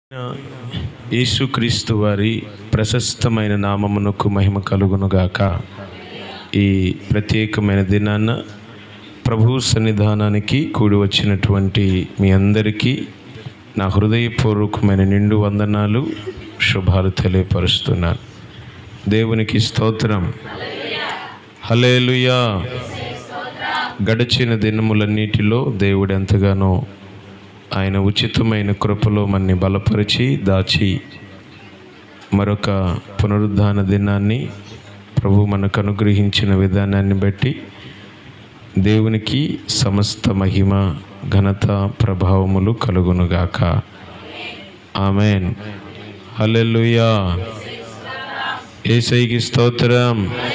యేసుక్రీస్తు వారి ప్రశస్తమైన నామమునకు మహిమ కలుగునుగాక ఈ ప్రత్యేకమైన దినాన ప్రభు సన్నిధానానికి కూడి వచ్చినటువంటి మీ అందరికీ నా హృదయపూర్వకమైన నిండు వందనాలు శుభాలు తెలియపరుస్తున్నాను దేవునికి స్తోత్రం హలేలుయా గడిచిన దినములన్నిటిలో దేవుడు ఎంతగానో ఆయన ఉచితమైన కృపలో మన్ని బలపరిచి దాచి మరొక పునరుద్ధాన దినాన్ని ప్రభు మనకు అనుగ్రహించిన విధానాన్ని బట్టి దేవునికి సమస్త మహిమ ఘనత ప్రభావములు కలుగునుగాక ఆమెన్ హల్లెలూయా ఏసైకి స్తోత్రం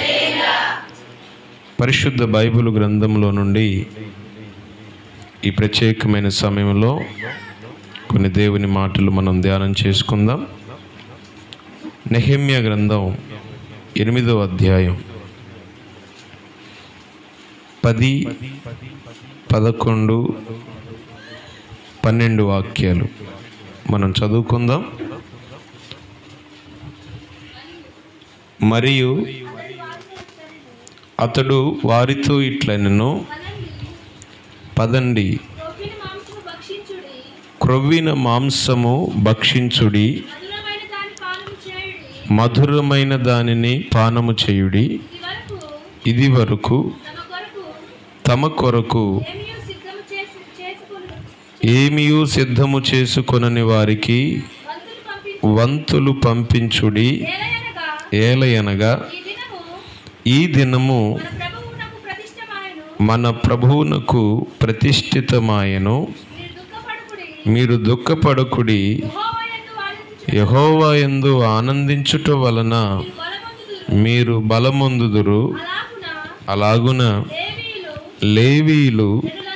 పరిశుద్ధ బైబిల్ గ్రంథంలో నుండి ఈ ప్రత్యేకమైన సమయంలో కొన్ని దేవుని మాటలు మనం ధ్యానం చేసుకుందాం నెహమ్య గ్రంథం ఎనిమిదో అధ్యాయం పది పదకొండు పన్నెండు వాక్యాలు మనం చదువుకుందాం మరియు అతడు వారితో ఇట్లనను పదండి రొప్పిన మాంసము భక్షించుడి క్రొవ్విన మాంసము భక్షించుడి మధురమైన దాని పానము చేయుడి మధురమైన దానిని పానము చేయుడి ఇది వరకు ఇది వరకు తమ కొరకు తమ కొరకు ఏమియో సిద్ధము చేసి చేసుకుని ఏమియూ సిద్ధము చేసుకొనని వారికి వంతులు పంపి వంతులు పంపించుడి ఏలయనగా ఏలయనగా ఈ దినము ఈ దినము మన ప్రభువునకు ప్రతిష్టమాయను మన ప్రభువునకు ప్రతిష్ఠితమాయను మీరు దుఃఖపడుకుడి మీరు దుఃఖపడకుడి యెహోవాయందు ఆనందించు యహోవా యందు ఆనందించుట వలన బలవంతుడు మీరు బలమొందుదురు అలాగున అలాగున లేవీయులు లేవీయులు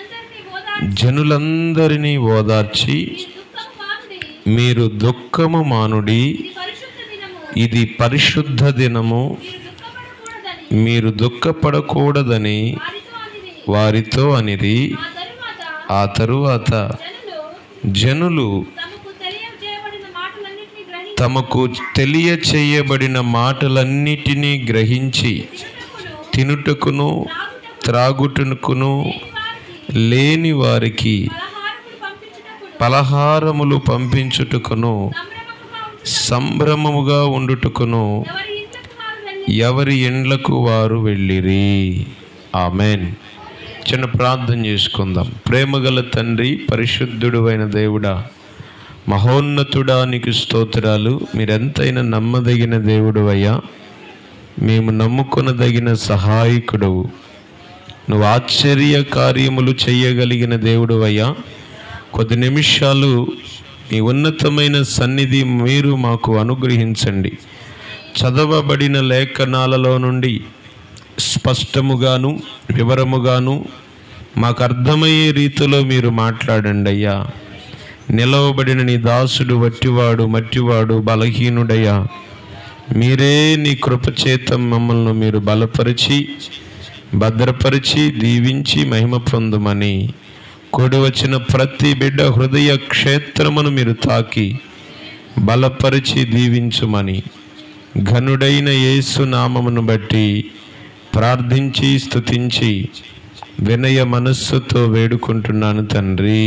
జనులందరినీ ఓదార్చి జనులందరినీ ఓదార్చి మీ దుఃఖము మానుడి మీరు దుఃఖము మానుడి ఇది పరిశుద్ధ దినము ఇది పరిశుద్ధ దినము మీరు దుఃఖపడకూడదని మీరు దుఃఖపడకూడదని వారితో అనిది వారితో అనిది ఆ తరువాత ఆ తరువాత జనులు జనులు తమకు తెలియజేయబడిన మాటలన్నింటినీ గ్రహించి తమకు తెలియచేయబడిన మాటలన్నిటినీ గ్రహించి తినుటకును తినుటకును త్రాగుటకును వారికి లేని వారికి పలహారములు పంపించుటకును పలహారములు పంపించుటకును సంభ్రమముగా ఉండు సంభ్రమముగా ఉండుటకును ఎవరి ఇంట్లకు వారు వెళ్ళి ఎవరి ఇండ్లకు వారు వెళ్ళిరి ఆమెన్ చిన్న ప్రార్థన చేసుకుందాం ప్రేమగల తండ్రి పరిశుద్ధుడు అయిన దేవుడా మహోన్నతుడా నీకు స్తోత్రాలు మీరెంతైనా నమ్మదగిన దేవుడు అయ్యా మేము నమ్ముకొనదగిన సహాయకుడవు నువ్వు ఆశ్చర్య కార్యములు చేయగలిగిన దేవుడు అయ్యా కొద్ది నిమిషాలు మీ ఉన్నతమైన సన్నిధి మీరు మాకు అనుగ్రహించండి చదవబడిన లేఖనాలలో నుండి స్పష్టముగాను వివరముగాను మాకు అర్థమయ్యే రీతిలో మీరు మాట్లాడండి అయ్యా నిలవబడిన నీ దాసుడు వట్టివాడు మట్టివాడు బలహీనుడయ్యా మీరే నీ కృపచేత మమ్మల్ని మీరు బలపరిచి భద్రపరిచి దీవించి మహిమ పొందమని కూడి వచ్చిన ప్రతి బిడ్డ హృదయ క్షేత్రమును మీరు తాకి బలపరిచి దీవించుమని ఘనుడైన యేసు నామమును బట్టి ప్రార్థించి స్తుతించి వినయ మనస్సుతో వేడుకుంటున్నాను తండ్రి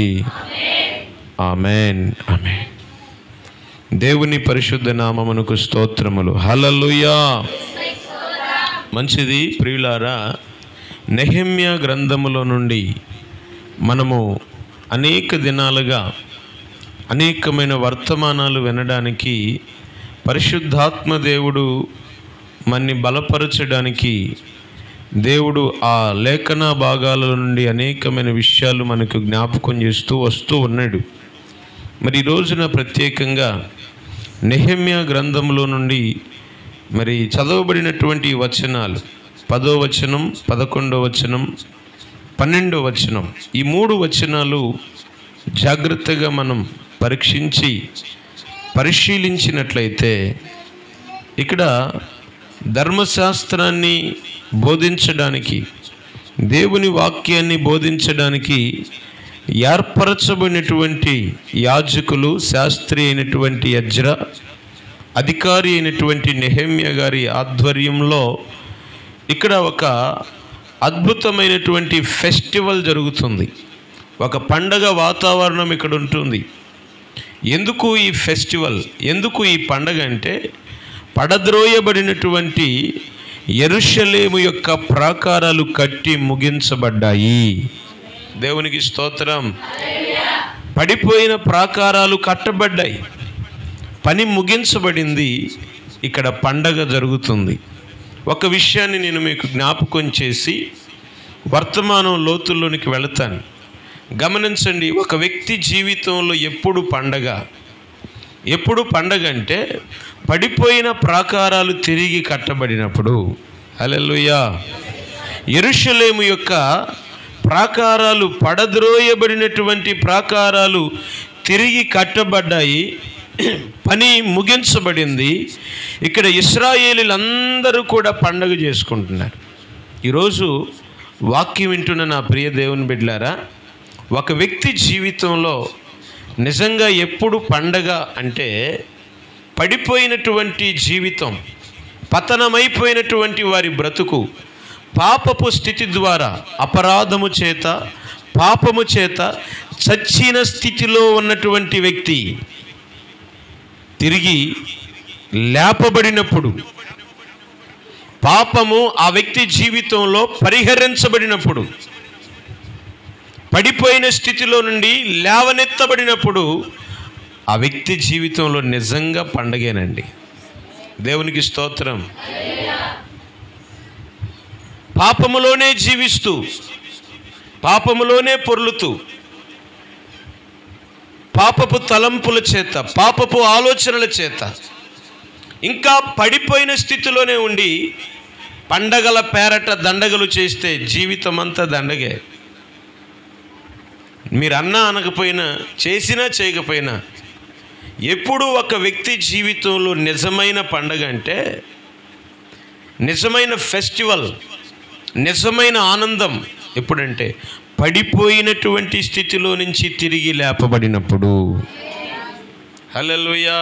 ఆమెన్ ఆమెన్ దేవుని పరిశుద్ధ నామమునకు స్తోత్రములు హలలుయా మంచిది ప్రియులారా నెహమ్య గ్రంథములో నుండి మనము అనేక దినాలుగా అనేకమైన వర్తమానాలు వినడానికి పరిశుద్ధాత్మ దేవుడు మన్ని బలపరచడానికి దేవుడు ఆ లేఖన భాగాల నుండి అనేకమైన విషయాలు మనకు జ్ఞాపకం చేస్తూ వస్తూ ఉన్నాడు మరి ఈ రోజున ప్రత్యేకంగా నెహమ్య గ్రంథంలో నుండి మరి చదవబడినటువంటి వచనాలు పదో వచనం పదకొండో వచనం పన్నెండో వచనం ఈ మూడు వచనాలు జాగ్రత్తగా మనం పరీక్షించి పరిశీలించినట్లయితే ఇక్కడ ధర్మశాస్త్రాన్ని బోధించడానికి దేవుని వాక్యాన్ని బోధించడానికి ఏర్పరచబడినటువంటి యాజకులు శాస్త్రి అయినటువంటి యజ్ర అధికారి అయినటువంటి నెహమ్య గారి ఆధ్వర్యంలో ఇక్కడ ఒక అద్భుతమైనటువంటి ఫెస్టివల్ జరుగుతుంది ఒక పండగ వాతావరణం ఇక్కడ ఉంటుంది ఎందుకు ఈ ఫెస్టివల్ ఎందుకు ఈ పండగ అంటే పడద్రోయబడినటువంటి ఎరుషలేము యొక్క ప్రాకారాలు కట్టి ముగించబడ్డాయి దేవునికి స్తోత్రం పడిపోయిన ప్రాకారాలు కట్టబడ్డాయి పని ముగించబడింది ఇక్కడ పండగ జరుగుతుంది ఒక విషయాన్ని నేను మీకు జ్ఞాపకం చేసి వర్తమానం లోతుల్లోనికి వెళతాను గమనించండి ఒక వ్యక్తి జీవితంలో ఎప్పుడు పండగ ఎప్పుడు పండగ అంటే పడిపోయిన ప్రాకారాలు తిరిగి కట్టబడినప్పుడు హల్లెలూయా ఎరుషలేము యొక్క ప్రాకారాలు పడద్రోయబడినటువంటి ప్రాకారాలు తిరిగి కట్టబడ్డాయి పని ముగించబడింది ఇక్కడ ఇస్రాయేలీలందరూ కూడా పండగ చేసుకుంటున్నారు ఈరోజు వాక్యం వింటున్న నా ప్రియ దేవుని బిడ్డలారా ఒక వ్యక్తి జీవితంలో నిజంగా ఎప్పుడు పండగ అంటే పడిపోయినటువంటి జీవితం పతనమైపోయినటువంటి వారి బ్రతుకు పాపపు స్థితి ద్వారా అపరాధము చేత పాపము చేత చచ్చిన స్థితిలో ఉన్నటువంటి వ్యక్తి తిరిగి లేపబడినప్పుడు పాపము ఆ వ్యక్తి జీవితంలో పరిహరించబడినప్పుడు పడిపోయిన స్థితిలో నుండి లేవనెత్తబడినప్పుడు ఆ వ్యక్తి జీవితంలో నిజంగా పండగేనండి దేవునికి స్తోత్రం పాపములోనే జీవిస్తూ పాపములోనే పొర్లుతూ పాపపు తలంపుల చేత పాపపు ఆలోచనల చేత ఇంకా పడిపోయిన స్థితిలోనే ఉండి పండగల పేరట దండగలు చేస్తే జీవితం అంతా దండగే మీరు అన్నా అనకపోయినా చేసినా చేయకపోయినా ఎప్పుడు ఒక వ్యక్తి జీవితంలో నిజమైన పండగ అంటే నిజమైన ఫెస్టివల్ నిజమైన ఆనందం ఎప్పుడంటే పడిపోయినటువంటి స్థితిలో నుంచి తిరిగి లేపబడినప్పుడు హల్లెలూయా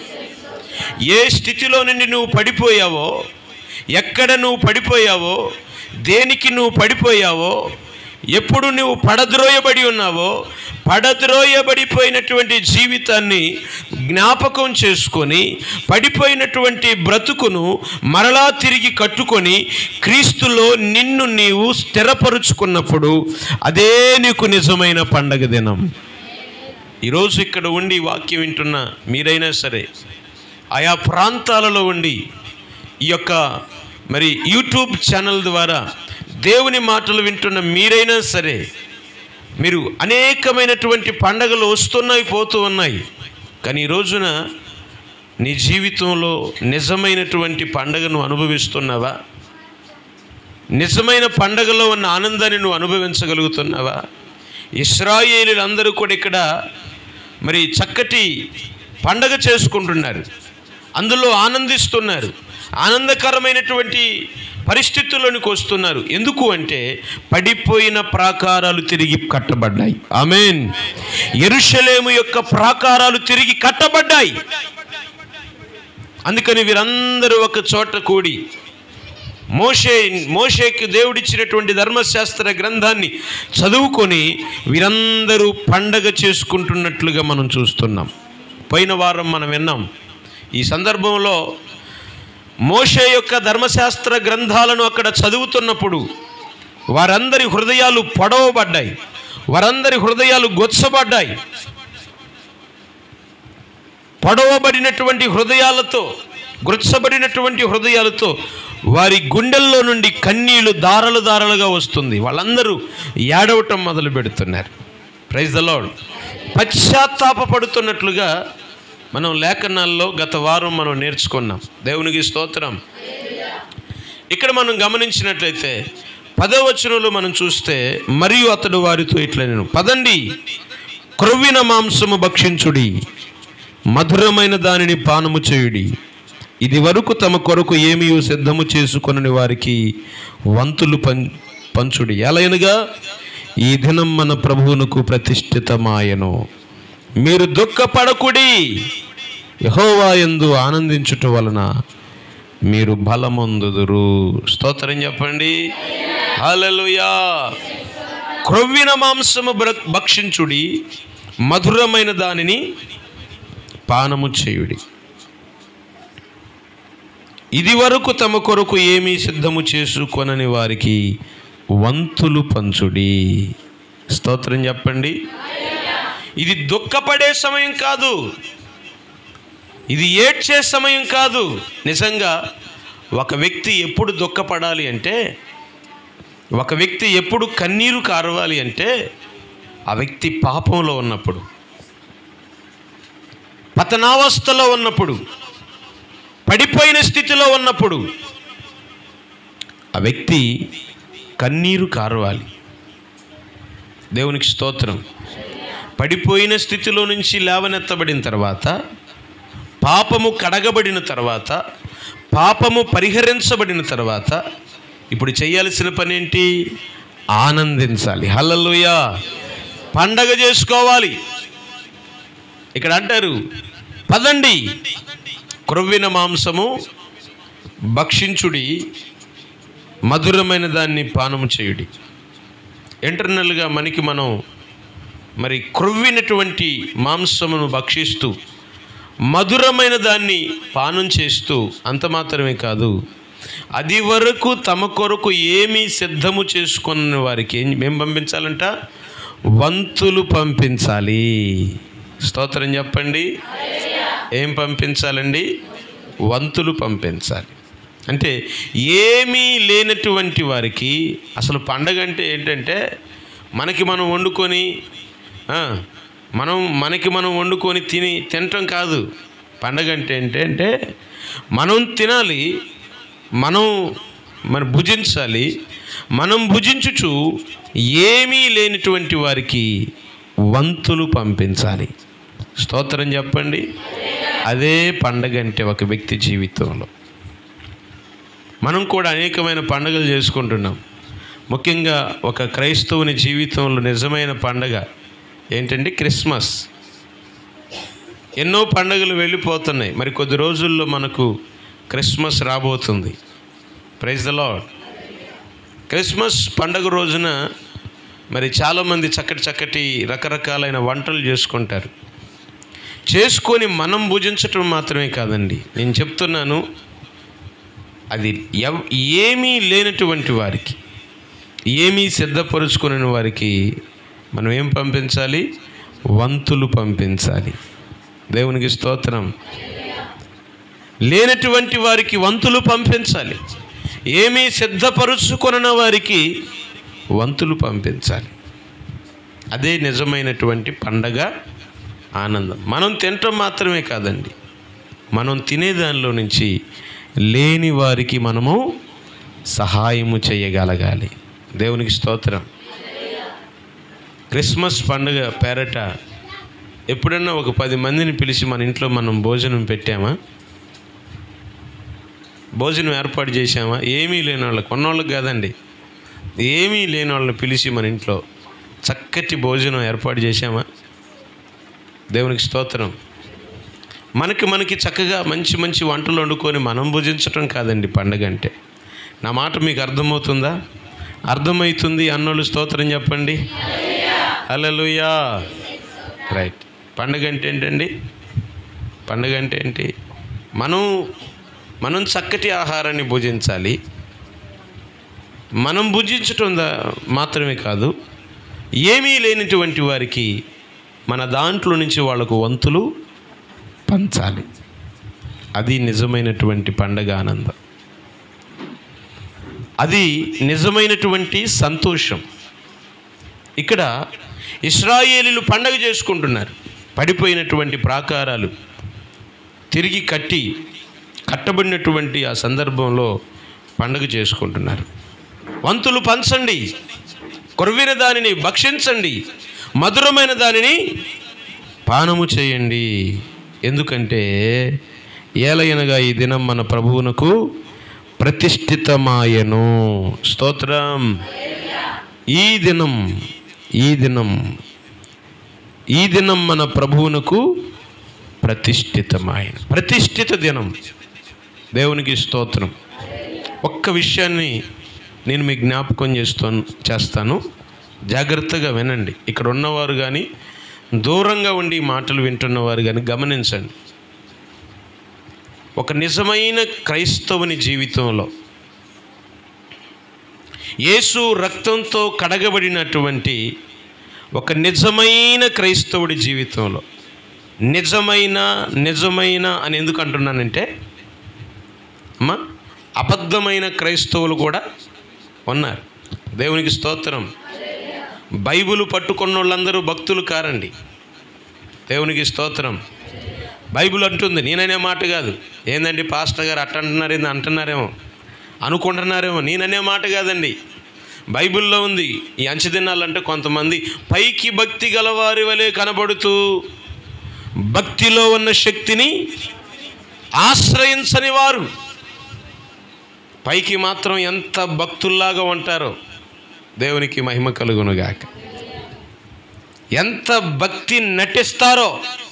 ఏ స్థితిలో నుండి నువ్వు పడిపోయావో ఎక్కడ నువ్వు పడిపోయావో దేనికి నువ్వు పడిపోయావో ఎప్పుడు నువ్వు పడద్రోయబడి ఉన్నావో పడద్రోయబడిపోయినటువంటి జీవితాన్ని జ్ఞాపకం చేసుకొని పడిపోయినటువంటి బ్రతుకును మరలా తిరిగి కట్టుకొని క్రీస్తులో నిన్ను నీవు స్థిరపరుచుకున్నప్పుడు అదే నీకు నిజమైన పండగ దినం ఈరోజు ఇక్కడ ఉండి వాక్యం వింటున్న మీరైనా సరే ఆయా ప్రాంతాలలో ఉండి ఈ యొక్క మరి యూట్యూబ్ ఛానల్ ద్వారా దేవుని మాటలు వింటున్న మీరైనా సరే మీరు అనేకమైనటువంటి పండగలు వస్తున్నాయి పోతూ ఉన్నాయి కానీ ఈ రోజున నీ జీవితంలో నిజమైనటువంటి పండగను అనుభవిస్తున్నావా నిజమైన పండగలో ఉన్న ఆనందాన్ని నువ్వు అనుభవించగలుగుతున్నావా ఇస్రాయేలీలందరూ కూడా ఇక్కడ మరి చక్కటి పండగ చేసుకుంటున్నారు అందులో ఆనందిస్తున్నారు ఆనందకరమైనటువంటి పరిస్థితుల్లోనికి వస్తున్నారు ఎందుకు అంటే పడిపోయిన ప్రాకారాలు తిరిగి కట్టబడ్డాయి ఆమెన్ ఎరుషలేము యొక్క ప్రాకారాలు తిరిగి కట్టబడ్డాయి అందుకని వీరందరూ ఒక చోట కూడి మోషే మోషేకి దేవుడిచ్చినటువంటి ధర్మశాస్త్ర గ్రంథాన్ని చదువుకొని వీరందరూ పండగ చేసుకుంటున్నట్లుగా మనం చూస్తున్నాం పోయిన వారం మనం విన్నాం ఈ సందర్భంలో మోషే యొక్క ధర్మశాస్త్ర గ్రంథాలను అక్కడ చదువుతున్నప్పుడు వారందరి హృదయాలు పొడవబడ్డాయి వారందరి హృదయాలు గొచ్చబడ్డాయి పొడవబడినటువంటి హృదయాలతో గుర్చబడినటువంటి హృదయాలతో వారి గుండెల్లో నుండి కన్నీళ్లు దారలు దారలుగా వస్తుంది వాళ్ళందరూ ఏడవటం మొదలు పెడుతున్నారు ప్రైజ్ ద లాడ్ పశ్చాత్తాపడుతున్నట్లుగా మనం లేఖనాల్లో గత వారం మనం నేర్చుకున్నాం దేవునికి స్తోత్రం ఇక్కడ మనం గమనించినట్లయితే పదవచనంలో మనం చూస్తే మరియు అతడు వారితో ఇట్లా నేను పదండి క్రొవ్విన మాంసము భక్షించుడి మధురమైన దానిని పానము చేయుడి ఇది వరకు తమ కొరకు ఏమీ సిద్ధము చేసుకొనని వారికి వంతులు పం పంచుడి ఎలయనగా ఈ దినం మన ప్రభువునకు ప్రతిష్ఠితమాయను మీరు దుఃఖపడకుడి యహోవా యందు ఆనందించుట వలన మీరు బలమొందుదురు స్తోత్రం చెప్పండి హల్లెలూయా క్రొవ్విన మాంసము బ్ర- భక్షించుడి మధురమైన దానిని పానము చేయుడి ఇది వరకు తమ కొరకు ఏమీ సిద్ధము చేసుకొనని వారికి వంతులు పంచుడి స్తోత్రం చెప్పండి ఇది దుఃఖపడే సమయం కాదు ఇది ఏడ్చే సమయం కాదు నిజంగా ఒక వ్యక్తి ఎప్పుడు దుఃఖపడాలి అంటే ఒక వ్యక్తి ఎప్పుడు కన్నీరు కారవాలి అంటే ఆ వ్యక్తి పాపంలో ఉన్నప్పుడు పతనావస్థలో ఉన్నప్పుడు పడిపోయిన స్థితిలో ఉన్నప్పుడు ఆ వ్యక్తి కన్నీరు కారవాలి దేవునికి స్తోత్రం పడిపోయిన స్థితిలో నుంచి లేవనెత్తబడిన తర్వాత పాపము కడగబడిన తర్వాత పాపము పరిహరించబడిన తర్వాత ఇప్పుడు చేయాల్సిన పని ఏంటి ఆనందించాలి హల్లెలూయ పండగ చేసుకోవాలి ఇక్కడ అంటారు పదండి క్రొవ్విన మాంసము భక్షించుడి మధురమైన దాన్ని పానము చేయుడి ఇంటర్నల్గా మనకి మనం మరి క్రొవ్వినటువంటి మాంసమును భక్షిస్తూ మధురమైన దాన్ని పానం చేస్తూ అంత మాత్రమే కాదు అది వరకు తమ కొరకు ఏమీ సిద్ధము చేసుకున్న వారికి ఏం ఏం పంపించాలంట వంతులు పంపించాలి స్తోత్రం చెప్పండి ఏం పంపించాలండి వంతులు పంపించాలి అంటే ఏమీ లేనటువంటి వారికి అసలు పండగ అంటే ఏంటంటే మనకి మనం వండుకొని ఆ, మనం మనకి మనం వండుకొని తిని తినటం కాదు పండగ అంటే ఏంటంటే మనం తినాలి మనం మనం భుజించాలి మనం భుజించుచు ఏమీ లేనటువంటి వారికి వంతులు పంపించాలి స్తోత్రం చెప్పండి అదే పండగ అంటే ఒక వ్యక్తి జీవితంలో మనం కూడా అనేకమైన పండుగలు చేసుకుంటున్నాం ముఖ్యంగా ఒక క్రైస్తవుని జీవితంలో నిజమైన పండగ ఏంటంటే క్రిస్మస్ ఎన్నో పండుగలు వెళ్ళిపోతున్నాయి మరి కొద్ది రోజుల్లో మనకు క్రిస్మస్ రాబోతుంది ప్రైజ్ ద లాడ్ క్రిస్మస్ పండగ రోజున మరి చాలామంది చక్కటి చక్కటి రకరకాలైన వంటలు చేసుకుంటారు చేసుకొని మనం భుజించటం మాత్రమే కాదండి నేను చెప్తున్నాను అది ఎవ్ ఏమీ లేనటువంటి వారికి ఏమీ సిద్ధపరుచుకుని వారికి మనం ఏం పంపించాలి వంతులు పంపించాలి దేవునికి స్తోత్రం లేనటువంటి వారికి వంతులు పంపించాలి ఏమీ సిద్ధపరుచుకొన వారికి వంతులు పంపించాలి అదే నిజమైనటువంటి పండగ ఆనందం మనం తినటం మాత్రమే కాదండి మనం తినే దానిలో నుంచి లేని వారికి మనము సహాయము చేయగలగాలి దేవునికి స్తోత్రం క్రిస్మస్ పండుగ పేరట ఎప్పుడన్నా ఒక పది మందిని పిలిచి మన ఇంట్లో మనం భోజనం పెట్టామా భోజనం ఏర్పాటు చేశామా ఏమీ లేని వాళ్ళకి కొన్నోళ్ళకి కాదండి ఏమీ లేని వాళ్ళని పిలిచి మన ఇంట్లో చక్కటి భోజనం ఏర్పాటు చేశామా దేవునికి స్తోత్రం మనకి మనకి చక్కగా మంచి మంచి వంటలు వండుకొని మనం భుజించటం కాదండి పండగ అంటే నా మాట మీకు అర్థమవుతుందా అర్థమవుతుంది అన్నోళ్ళు స్తోత్రం చెప్పండి హల్లెలూయా రైట్ పండగ అంటే ఏంటండి పండగ అంటే ఏంటి మనం మనం చక్కటి ఆహారాన్ని భుజించాలి మనం భుజించటం దా- మాత్రమే కాదు ఏమీ లేనటువంటి వారికి మన దాంట్లో నుంచి వాళ్ళకు వంతులు పంచాలి అది నిజమైనటువంటి పండగ ఆనందం అది నిజమైనటువంటి సంతోషం ఇక్కడ ఇస్రాయేలీలు పండగ చేసుకుంటున్నారు పడిపోయినటువంటి ప్రాకారాలు తిరిగి కట్టి కట్టబడినటువంటి ఆ సందర్భంలో పండగ చేసుకుంటున్నారు వంతులు పంచండి కొరవిన దానిని భక్షించండి మధురమైన దానిని పానము చేయండి ఎందుకంటే ఏలయనగా ఈ దినం మన ప్రభువునకు ప్రతిష్ఠితమాయను స్తోత్రం ఈ దినం ఈ దినం ఈ దినం మన ప్రభువునకు ప్రతిష్ఠితమైన ప్రతిష్ఠిత దినం దేవునికి స్తోత్రం ఒక్క విషయాన్ని నేను మీకు జ్ఞాపకం చేస్తాను చేస్తాను జాగ్రత్తగా వినండి ఇక్కడ ఉన్నవారు కానీ దూరంగా ఉండి ఈ మాటలు వింటున్నవారు కానీ గమనించండి ఒక నిజమైన క్రైస్తవుని జీవితంలో యేసు రక్తంతో కడగబడినటువంటి ఒక నిజమైన క్రైస్తవుడి జీవితంలో నిజమైన నిజమైన అని ఎందుకు అంటున్నానంటే అమ్మా అబద్ధమైన క్రైస్తవులు కూడా ఉన్నారు దేవునికి స్తోత్రం బైబిల్ పట్టుకున్న వాళ్ళందరూ భక్తులు కారండి దేవునికి స్తోత్రం బైబిల్ అంటుంది నేననే మాట కాదు ఏందండి పాస్టర్ గారు అట్ట అంటున్నారు ఏంది అంటున్నారేమో అనుకుంటున్నారేమో నేననే మాట కాదండి బైబిల్లో ఉంది ఈ అంచెదినాలంటే కొంతమంది పైకి భక్తి గలవారి వలె కనబడుతూ భక్తిలో ఉన్న శక్తిని ఆశ్రయించని వారు పైకి మాత్రం ఎంత భక్తుల్లాగా ఉంటారో దేవునికి మహిమ కలుగునుగాక ఎంత భక్తి నటిస్తారో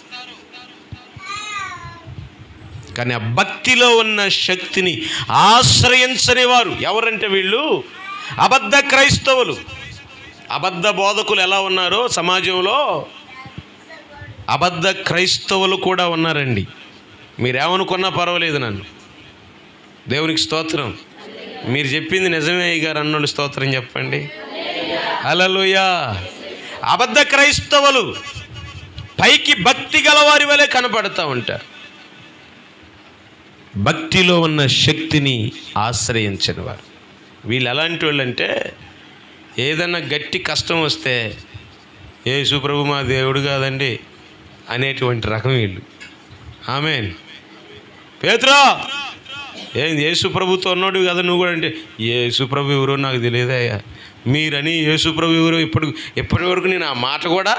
కానీ ఆ భక్తిలో ఉన్న శక్తిని ఆశ్రయించని వారు ఎవరంటే వీళ్ళు అబద్ధ క్రైస్తవులు అబద్ధ బోధకులు ఎలా ఉన్నారో సమాజంలో అబద్ధ క్రైస్తవులు కూడా ఉన్నారండి మీరేమనుకున్నా పర్వాలేదు నన్ను దేవునికి స్తోత్రం మీరు చెప్పింది నిజమే గారు అన్నోళ్ళు స్తోత్రం చెప్పండి హల్లెలూయా అబద్ధ క్రైస్తవులు పైకి భక్తి గలవారి వలె కనపడతా ఉంటారు భక్తిలో ఉన్న శక్తిని ఆశ్రయించని వారు వీళ్ళు ఎలాంటి వాళ్ళు అంటే ఏదన్నా గట్టి కష్టం వస్తే ఏ సుప్రభు మా దేవుడు కాదండి అనేటువంటి రకం వీళ్ళు ఆమెన్ పేతురా ఏం యేసుప్రభుతో ఉన్నాడు కదా నువ్వు కూడా అంటే యేసుప్రభు ఎవరో నాకు తెలియదయ్యా మీరని యేసుప్రభు ఎవరో ఇప్పుడు ఇప్పటి వరకు నేను ఆ మాట కూడా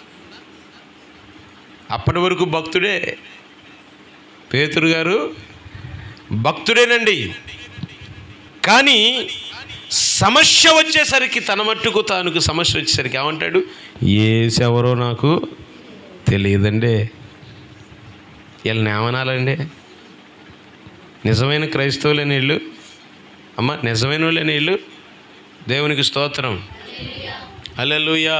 అప్పటి వరకు భక్తుడే పేతురు గారు భక్తుడేనండి కానీ సమస్య వచ్చేసరికి తన మట్టుకు తానుకు సమస్య వచ్చేసరికి ఏమంటాడు ఏసెవరో నాకు తెలియదండి వీళ్ళని ఏమనాలండి నిజమైన క్రైస్తవులేని వీళ్ళు అమ్మ నిజమైన వాళ్ళని వీళ్ళు దేవునికి స్తోత్రం అల్లెలుయా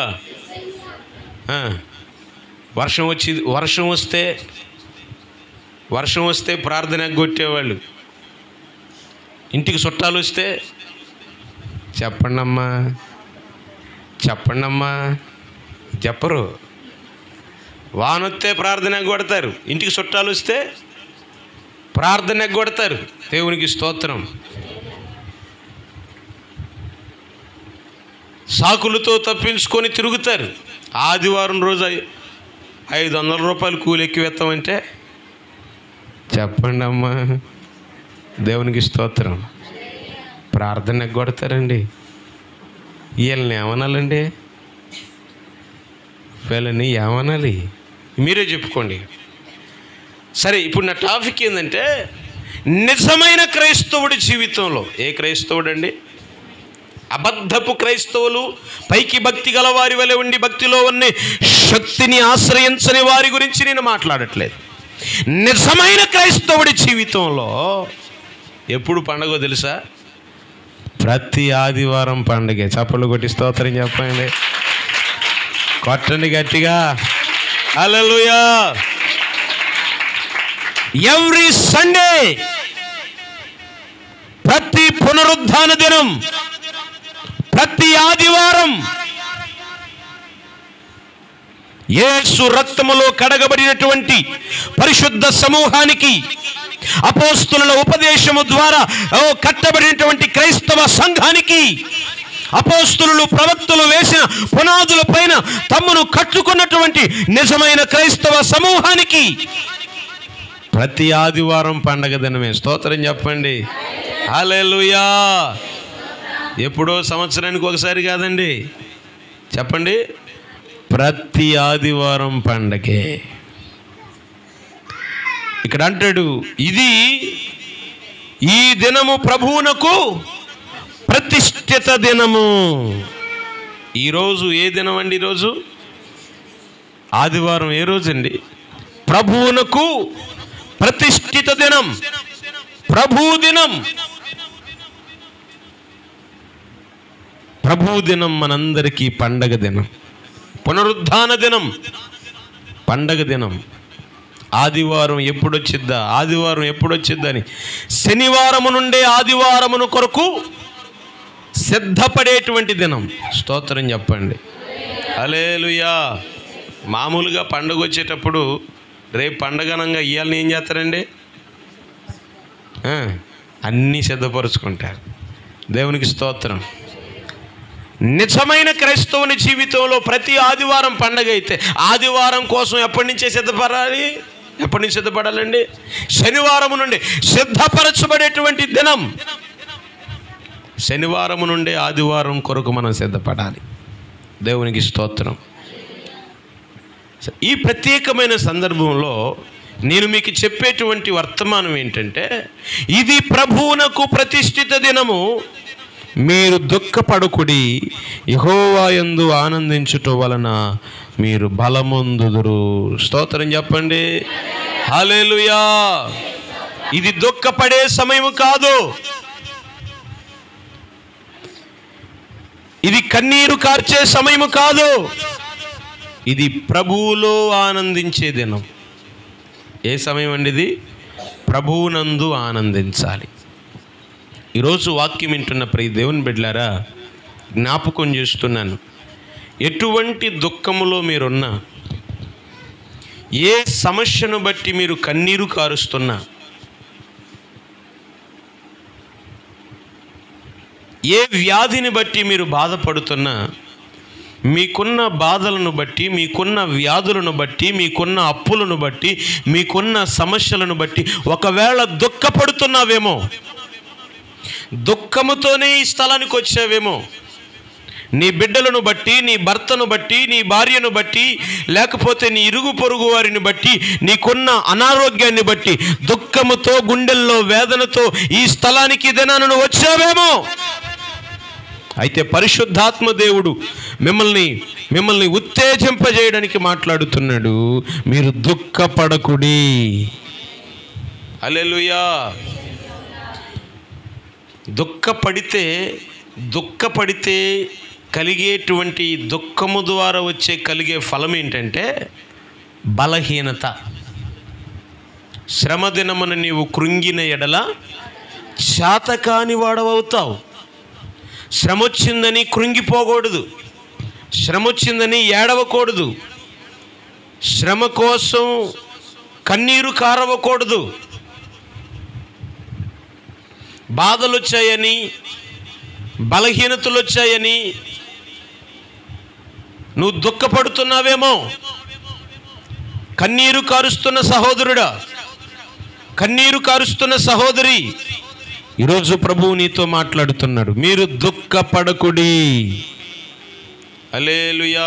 వర్షం వచ్చి వర్షం వస్తే వర్షం వస్తే ప్రార్థన కొట్టేవాళ్ళు ఇంటికి చుట్టాలు వస్తే చెప్పండమ్మా చెప్పండమ్మా చెప్పరు వానొస్తే ప్రార్థన కొడతారు ఇంటికి చుట్టాలు వస్తే ప్రార్థన కొడతారు దేవునికి స్తోత్రం సాకులతో తప్పించుకొని తిరుగుతారు ఆదివారం రోజు ఐ- ఐదు వందల రూపాయలు కూలి ఎక్కువేస్తామంటే చెప్పండి అమ్మా దేవునికి స్తోత్రం ప్రార్థన కొడతారండి వీళ్ళని ఏమనాలండి వీళ్ళని ఏమనాలి మీరే చెప్పుకోండి సరే ఇప్పుడు నా టాపిక్ ఏంటంటే నిజమైన క్రైస్తవుడి జీవితంలో ఏ క్రైస్తవుడు అండి అబద్ధపు క్రైస్తవులు పైకి భక్తి గల వారి వలె ఉండి భక్తిలో ఉన్న శక్తిని ఆశ్రయించని వారి గురించి నేను మాట్లాడట్లేదు నిజమైన క్రైస్తవుడి జీవితంలో ఎప్పుడు పండగో తెలుసా ప్రతి ఆదివారం పండగే చప్పలు కొట్టి స్తోత్రం చెప్పండి కొట్టండి గట్టిగా హల్లెలూయా ఎవ్రీ సండే ప్రతి పునరుద్ధాన దినం ప్రతి ఆదివారం యేసు రక్తములో కడగబడినటువంటి పరిశుద్ధ సమూహానికి అపోస్తుల ఉపదేశము ద్వారా ఓ కట్టబడినటువంటి క్రైస్తవ సంఘానికి అపోస్తులు ప్రవక్తలు వేసిన పునాదుల పైన తమ్మును కట్టుకున్నటువంటి నిజమైన క్రైస్తవ సమూహానికి ప్రతి ఆదివారం పండగ దినమే స్తోత్రం చెప్పండి హల్లెలూయా ఎప్పుడో సంవత్సరానికి ఒకసారి కాదండి చెప్పండి ప్రతి ఆదివారం పండగే ఇక్కడ అంటాడు ఇది ఈ దినము ప్రభువునకు ప్రతిష్ఠిత దినము ఈరోజు ఏ దినం అండి ఈరోజు ఆదివారం ఏ రోజు అండి ప్రభువునకు ప్రతిష్ఠిత దినం ప్రభు దినం ప్రభు దినం మనందరికీ పండగ దినం పునరుద్ధాన దినం పండగ దినం ఆదివారం ఎప్పుడొచ్చిద్దా ఆదివారం ఎప్పుడొచ్చిద్దని శనివారము నుండే ఆదివారమును కొరకు సిద్ధపడేటువంటి దినం స్తోత్రం చెప్పండి అలేలుయా మామూలుగా పండుగ వచ్చేటప్పుడు రేపు పండగనంగా ఇవాళని ఏం చేస్తారండి ఆ, అన్నీ సిద్ధపరుచుకుంటారు దేవునికి స్తోత్రం నిజమైన క్రైస్తవుని జీవితంలో ప్రతి ఆదివారం పండగ అయితే ఆదివారం కోసం ఎప్పటి నుంచే సిద్ధపడాలి ఎప్పటి నుంచి సిద్ధపడాలండి శనివారం నుండి సిద్ధపరచబడేటువంటి దినం శనివారం నుండి ఆదివారం కొరకు మనం సిద్ధపడాలి దేవునికి స్తోత్రం ఈ ప్రత్యేకమైన సందర్భంలో నేను మీకు చెప్పేటువంటి వర్తమానం ఏంటంటే ఇది ప్రభువునకు ప్రతిష్ఠిత దినము మీరు దుఃఖపడుకుడి యహోవాయందు ఆనందించుట వలన మీరు బలమొందుదురు స్తోత్రం చెప్పండి హల్లెలూయా ఇది దుఃఖపడే సమయం కాదు ఇది కన్నీరు కార్చే సమయం కాదు ఇది ప్రభువులో ఆనందించే దినం ఏ సమయం అండి ఇది ప్రభువునందు ఆనందించాలి ఈరోజు వాక్యం వింటున్న ప్రియ దేవుని బిడ్లారా జ్ఞాపకం చేస్తున్నాను ఎటువంటి దుఃఖములో మీరున్నా ఏ సమస్యను బట్టి మీరు కన్నీరు కారుస్తున్నా ఏ వ్యాధిని బట్టి మీరు బాధపడుతున్నా మీకున్న బాధలను బట్టి మీకున్న వ్యాధులను బట్టి మీకున్న అప్పులను బట్టి మీకున్న సమస్యలను బట్టి ఒకవేళ దుఃఖపడుతున్నావేమో దుఃఖముతోనే ఈ స్థలానికి వచ్చావేమో నీ బిడ్డలను బట్టి నీ భర్తను బట్టి నీ భార్యను బట్టి లేకపోతే నీ ఇరుగు పొరుగు వారిని బట్టి నీకున్న అనారోగ్యాన్ని బట్టి దుఃఖముతో గుండెల్లో వేదనతో ఈ స్థలానికి దినాను నువ్వు వచ్చావేమో అయితే పరిశుద్ధాత్మ దేవుడు మిమ్మల్ని మిమ్మల్ని ఉత్తేజింపజేయడానికి మాట్లాడుతున్నాడు మీరు దుఃఖపడకుడి అలెలుయా దుఃఖపడితే దుఃఖపడితే కలిగేటువంటి దుఃఖము ద్వారా వచ్చే కలిగే ఫలం ఏంటంటే బలహీనత శ్రమ దినమున నీవు కృంగిన ఎడల శాతకాని వాడవవుతావు శ్రమ వచ్చిందని కృంగిపోకూడదు శ్రమ వచ్చిందని ఏడవకూడదు శ్రమ కోసం కన్నీరు కారవకూడదు బాధలు వచ్చాయని బలహీనతలు వచ్చాయని నువ్వు దుఃఖపడుతున్నావేమో కన్నీరు కారుస్తున్న సహోదరుడా కన్నీరు కారుస్తున్న సహోదరి ఈరోజు ప్రభువు నీతో మాట్లాడుతున్నాడు మీరు దుఃఖపడకుడి అలేలుయా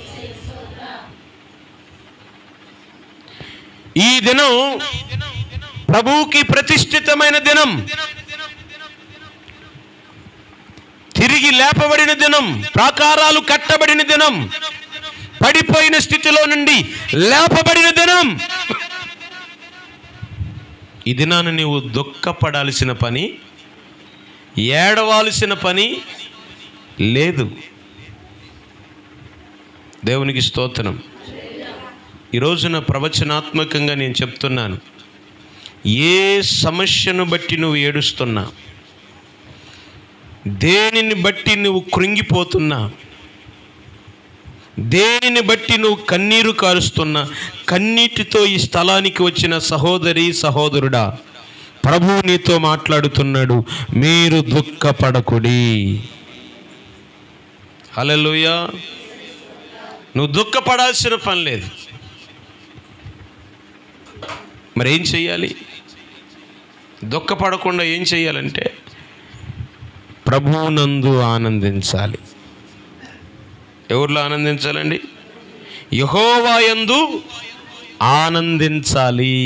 ఈ దినం ప్రభువుకి ప్రతిష్ఠితమైన దినం తిరిగి లేపబడిన దినం ప్రాకారాలు కట్టబడిన దినం పడిపోయిన స్థితిలో నుండి లేపబడిన దినం ఈ దినాన్ని నీవు దుఃఖపడాల్సిన పని ఏడవాల్సిన పని లేదు దేవునికి స్తోత్రం ఈ రోజున ప్రవచనాత్మకంగా నేను చెప్తున్నాను ఏ సమస్యను బట్టి నువ్వు ఏడుస్తున్నా దేనిని బట్టి నువ్వు కృంగిపోతున్నా దేనిని బట్టి నువ్వు కన్నీరు కారుస్తున్నా కన్నీటితో ఈ స్థలానికి వచ్చిన సహోదరి సహోదరుడా ప్రభువు నీతో మాట్లాడుతున్నాడు మీరు దుఃఖపడకుడి హల్లెలూయా నువ్వు దుఃఖపడాల్సిన పని లేదు మరి ఏం చెయ్యాలి దుఃఖపడకుండా ఏం చెయ్యాలంటే ప్రభువునందు ఆనందించాలి ఎవరిలో ఆనందించాలండి యహోవాయందు ఆనందించాలి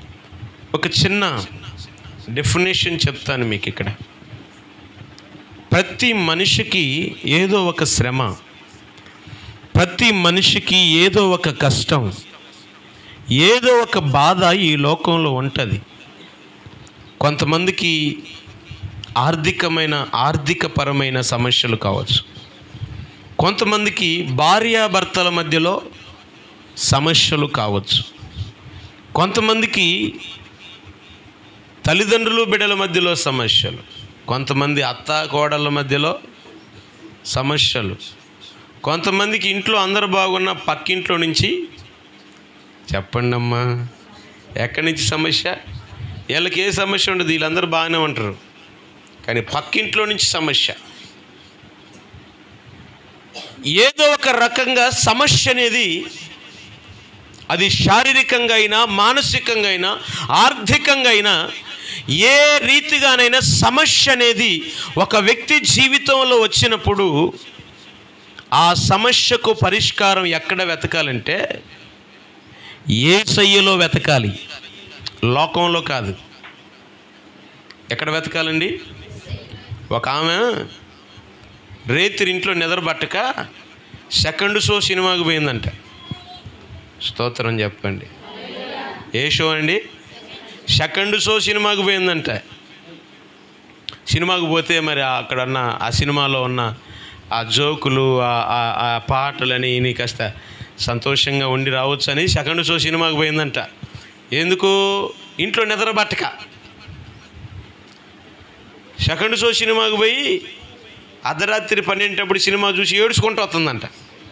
ఒక చిన్న డెఫినేషన్ చెప్తాను మీకు ఇక్కడ ప్రతి మనిషికి ఏదో ఒక శ్రమ ప్రతి మనిషికి ఏదో ఒక కష్టం ఏదో ఒక బాధ ఈ లోకంలో ఉంటుంది కొంతమందికి ఆర్థికమైన ఆర్థికపరమైన సమస్యలు కావచ్చు కొంతమందికి భార్యాభర్తల మధ్యలో సమస్యలు కావచ్చు కొంతమందికి తల్లిదండ్రులు బిడ్డల మధ్యలో సమస్యలు కొంతమంది అత్త కోడళ్ళ మధ్యలో సమస్యలు కొంతమందికి ఇంట్లో అందరు బాగున్న పక్కింట్లో నుంచి చెప్పండి అమ్మా ఎక్కడి నుంచి సమస్య వీళ్ళకి ఏ సమస్య ఉండదు వీళ్ళందరూ బాగానే ఉంటారు కానీ పక్కింట్లో నుంచి సమస్య ఏదో ఒక రకంగా సమస్య అనేది అది శారీరకంగా అయినా మానసికంగా అయినా ఆర్థికంగా అయినా ఏ రీతిగానైనా సమస్య అనేది ఒక వ్యక్తి జీవితంలో వచ్చినప్పుడు ఆ సమస్యకు పరిష్కారం ఎక్కడ వెతకాలంటే ఏ సయ్యలో వెతకాలి లోకంలో కాదు ఎక్కడ వెతకాలండి ఒక ఆమె రేతిరి ఇంట్లో నిద్రబట్టక సెకండ్ షో సినిమాకి పోయిందంట స్తోత్రం చెప్పండి ఏ షో అండి సెకండ్ షో సినిమాకి పోయిందంట సినిమాకి పోతే మరి అక్కడ ఉన్న ఆ సినిమాలో ఉన్న ఆ జోకులు ఆ- ఆ- ఆ పాటలని నీ కాస్త సంతోషంగా ఉండి రావచ్చు అని సెకండ్ షో సినిమాకి పోయిందంట ఎందుకు ఇంట్లో నిద్రబట్టక సెకండ్ షో సినిమాకి పోయి అర్ధరాత్రి పన్నెంటప్పుడు సినిమా చూసి ఏడుచుకుంటూ వస్తుందంట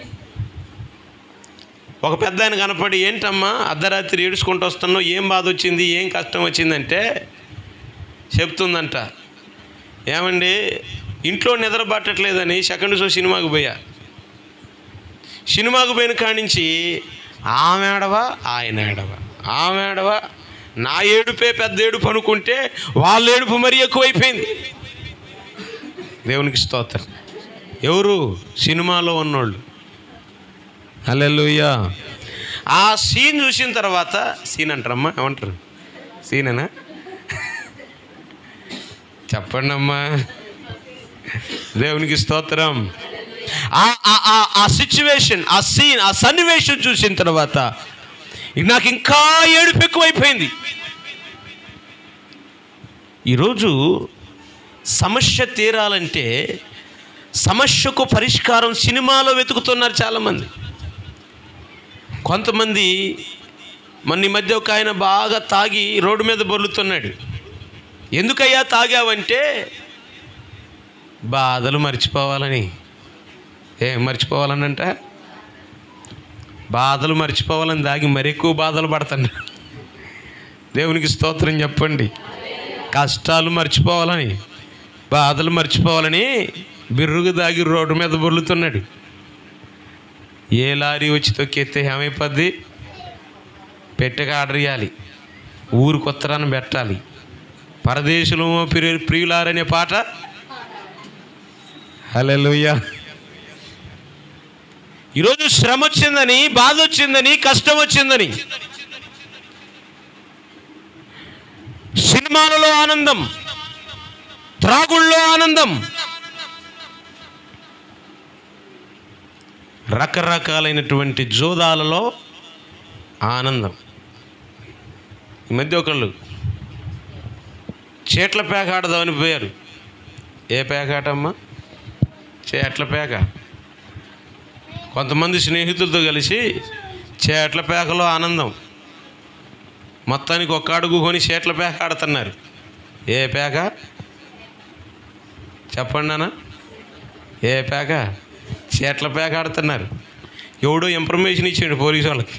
ఒక పెద్ద ఆయన కనపడి ఏంటమ్మా అర్ధరాత్రి ఏడుచుకుంటూ వస్తున్నావు ఏం బాధ వచ్చింది ఏం కష్టం వచ్చిందంటే చెప్తుందంట ఏమండి ఇంట్లో నిద్ర పట్టట్లేదని సెకండ్ షో సినిమాకి పోయా సినిమాకు పోయిన కాడి నుంచి ఆమె ఏడవా ఆయన ఏడవా ఆమె ఏడవా నా ఏడుపే పెద్ద ఏడుపు అనుకుంటే వాళ్ళ ఏడుపు మరీ ఎక్కువైపోయింది దేవునికి స్తోత్రం ఎవరు సినిమాలో ఉన్నోళ్ళు హల్లెలూయా ఆ సీన్ చూసిన తర్వాత సీన్ అంటారమ్మా ఏమంటారు సీనేనా చెప్పండి అమ్మా దేవునికి స్తోత్రం ఆ- ఆ- ఆ- ఆ సిచ్యువేషన్ ఆ సీన్ ఆ సన్నివేశం చూసిన తర్వాత ఇక నాకు ఇంకా ఏడుపు ఎక్కువైపోయింది ఈరోజు సమస్య తీరాలంటే సమస్యకు పరిష్కారం సినిమాలో వెతుకుతున్నారు చాలామంది కొంతమంది మొన్న ఈ మధ్య ఒక ఆయన బాగా తాగి రోడ్డు మీద బొర్లుతున్నాడు ఎందుకయ్యా తాగావంటే బాధలు మర్చిపోవాలని ఏం మర్చిపోవాలనంట బాధలు మర్చిపోవాలని దాగి మరి ఎక్కువ బాధలు పడతాను దేవునికి స్తోత్రం చెప్పండి కష్టాలు మర్చిపోవాలని బాధలు మర్చిపోవాలని బిర్రుగు దాగి రోడ్డు మీద బొర్లుతున్నాడు ఏ లారీ వచ్చి తొక్కెత్తే ఏమైపోద్ది పెట్టక ఆర్డర్ ఇవ్వాలి ఊరు కొత్తరాన్ని పెట్టాలి పరదేశులు ప్రియ ప్రియులారనే పాట హల్లెలూయా ఈరోజు శ్రమ వచ్చిందని బాధ వచ్చిందని కష్టం వచ్చిందని సినిమాలలో ఆనందం త్రాగుళ్ళలో ఆనందం రకరకాలైనటువంటి జోదాలలో ఆనందం ఈ మధ్య ఒకళ్ళు చేట్ల పేక ఆడదామని పోయారు ఏ పేక ఆటమ్మా చేట్ల పేక కొంతమంది స్నేహితులతో కలిసి చేట్ల పేకలో ఆనందం మొత్తానికి ఒక్క అడుగు కొని చేట్ల పేక ఆడుతున్నారు ఏ పేక చెప్పండి నాన్న ఏ పేక చేట్ల పేక ఆడుతున్నారు ఎవడో ఇన్ఫర్మేషన్ ఇచ్చాడు పోలీసు వాళ్ళకి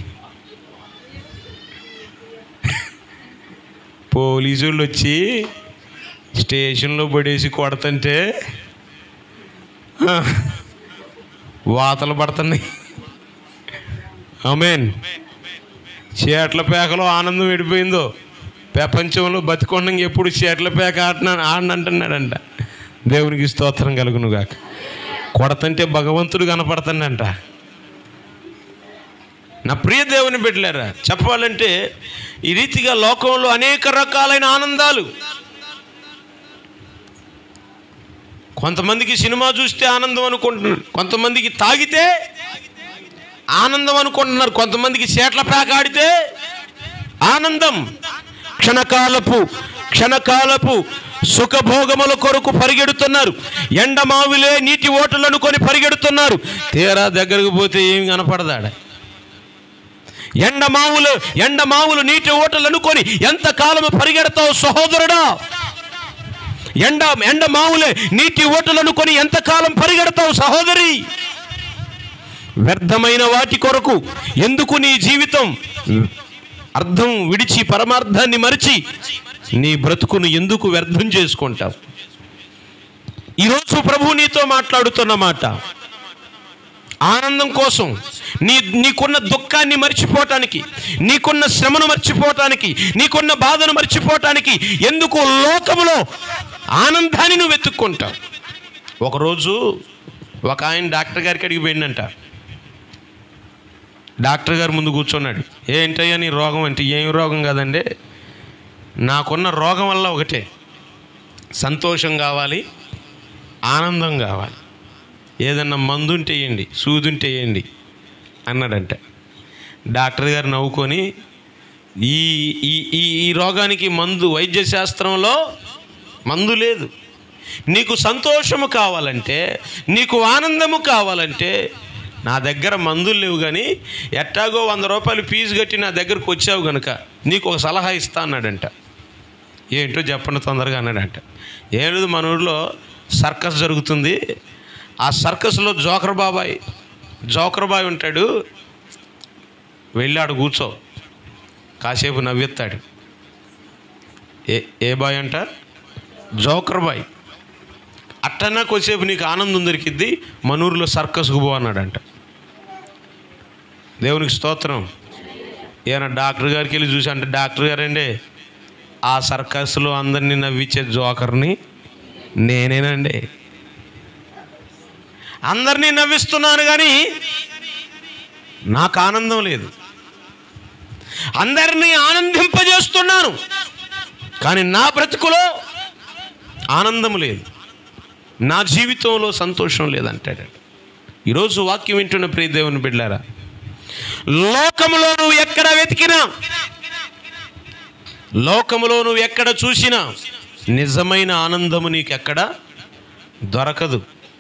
పోలీసు వాళ్ళు వచ్చి స్టేషన్లో పడేసి కొడుతుంటే ఆ, వాతలు పడుతున్నాయి ఆమెన్ చీట్ల పేకలో ఆనందం విడిపోయిందో ప్రపంచంలో బతికొండంగా ఎప్పుడు చీట్ల పేక ఆడినా ఆడనంటున్నాడంట దేవునికి స్తోత్రం కలుగును గాక కొడతంటే భగవంతుడు కనపడుతుందంట నా ప్రియ దేవుని బిడ్డలారా చెప్పాలంటే ఈ రీతిగా లోకంలో అనేక రకాలైన ఆనందాలు కొంతమందికి సినిమా చూస్తే ఆనందం అనుకుంటున్నారు కొంతమందికి తాగితే ఆనందం అనుకుంటున్నారు కొంతమందికి చేట్ల ప్యాక్ ఆడితే ఆనందం క్షణకాలపు క్షణకాలపు సుఖభోగముల కొరకు పరిగెడుతున్నారు ఎండమావులే నీటి ఓటలు అనుకొని పరిగెడుతున్నారు తీరా దగ్గరకు పోతే ఏం కనపడదాడ ఎండమావులు ఎండమావులు నీటి ఓటలు అనుకొని ఎంతకాలము పరిగెడతావు సహోదరుడా ఎండ ఎండ మావులే నీటి ఓటలు అనుకొని ఎంతకాలం పరిగెడతావు సహోదరి వ్యర్థమైన వాటి కొరకు ఎందుకు నీ జీవితం అర్థం విడిచి పరమార్థాన్ని మరిచి నీ బ్రతుకును ఎందుకు వ్యర్థం చేసుకుంటావు ఈరోజు ప్రభు నీతో మాట్లాడుతున్న మాట ఆనందం కోసం నీ నీకున్న దుఃఖాన్ని మర్చిపోవటానికి నీకున్న శ్రమను మర్చిపోవటానికి నీకున్న బాధను మర్చిపోవటానికి ఎందుకు లోకములో ఆనందాన్ని నువ్వు వెతుక్కుంటావు ఒకరోజు ఒక ఆయన డాక్టర్ గారికి అడిగి పోయిందంట డాక్టర్ గారు ముందు కూర్చున్నాడు ఏంటయ్యా నీ రోగం అంటే ఏం రోగం కాదండి నాకున్న రోగం వల్ల ఒకటే సంతోషం కావాలి ఆనందం కావాలి ఏదన్నా మందు ఉంటే వేయండి సూది ఉంటే వేయండి అన్నాడంట డాక్టర్ గారు నవ్వుకొని ఈ ఈ ఈ ఈ రోగానికి మందు వైద్య శాస్త్రంలో మందు లేదు నీకు సంతోషము కావాలంటే నీకు ఆనందము కావాలంటే నా దగ్గర మందులు లేవు కానీ ఎట్టాగో వంద రూపాయలు ఫీజు కట్టి నా దగ్గరకు వచ్చావు కనుక నీకు ఒక సలహా ఇస్తా అన్నాడంట ఏంటో చెప్పండి తొందరగా అన్నాడంట ఏం లేదు మన ఊళ్ళో సర్కస్ జరుగుతుంది ఆ సర్కస్లో జోకర్ బాబాయ్ జోకర్ బాయ్ ఉంటాడు వెళ్ళాడు కూర్చో కాసేపు నవ్వెత్తాడు ఏ ఏ బాయ్ అంట జోకర్ బాయ్ అట్టన్నా కొద్దిసేపు నీకు ఆనందం దొరికిద్ది మనూరులో సర్కస్కు పో అన్నాడంట దేవునికి స్తోత్రం ఈయన డాక్టర్ గారికి వెళ్ళి చూసి అంటే డాక్టర్ గారండి ఆ సర్కస్లో అందరినీ నవ్వించే జోకర్ని నేనేనండి అందరినీ నవ్విస్తున్నాను కానీ నాకు ఆనందం లేదు అందరినీ ఆనందింపజేస్తున్నాను కానీ నా బ్రతుకులో ఆనందం లేదు నా జీవితంలో సంతోషం లేదంటాడు ఈరోజు వాక్యం వింటున్న ప్రియ దేవుని బిడ్డారా లోకములో నువ్వు ఎక్కడ వెతికినా లోకములో నువ్వు ఎక్కడ చూసినా నిజమైన ఆనందము నీకు ఎక్కడ దొరకదు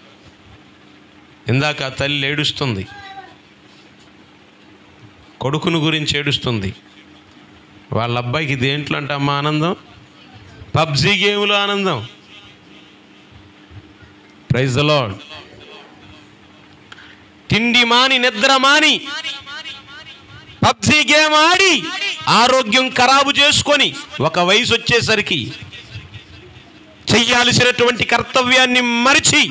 ఇందాక ఆ తల్లి ఏడుస్తుంది కొడుకును గురించి ఏడుస్తుంది వాళ్ళ అబ్బాయికి దేంట్లో అంటే అమ్మ ఆనందం పబ్జీ గేమ్లో ఆనందం ప్రైజ్ ద లార్డ్ తిండి మాని నిద్ర మాని పబ్జీ గేమ్ ఆడి ఆరోగ్యం ఖరాబు చేసుకొని ఒక వయసు వచ్చేసరికి చెయ్యాల్సినటువంటి కర్తవ్యాన్ని మరిచి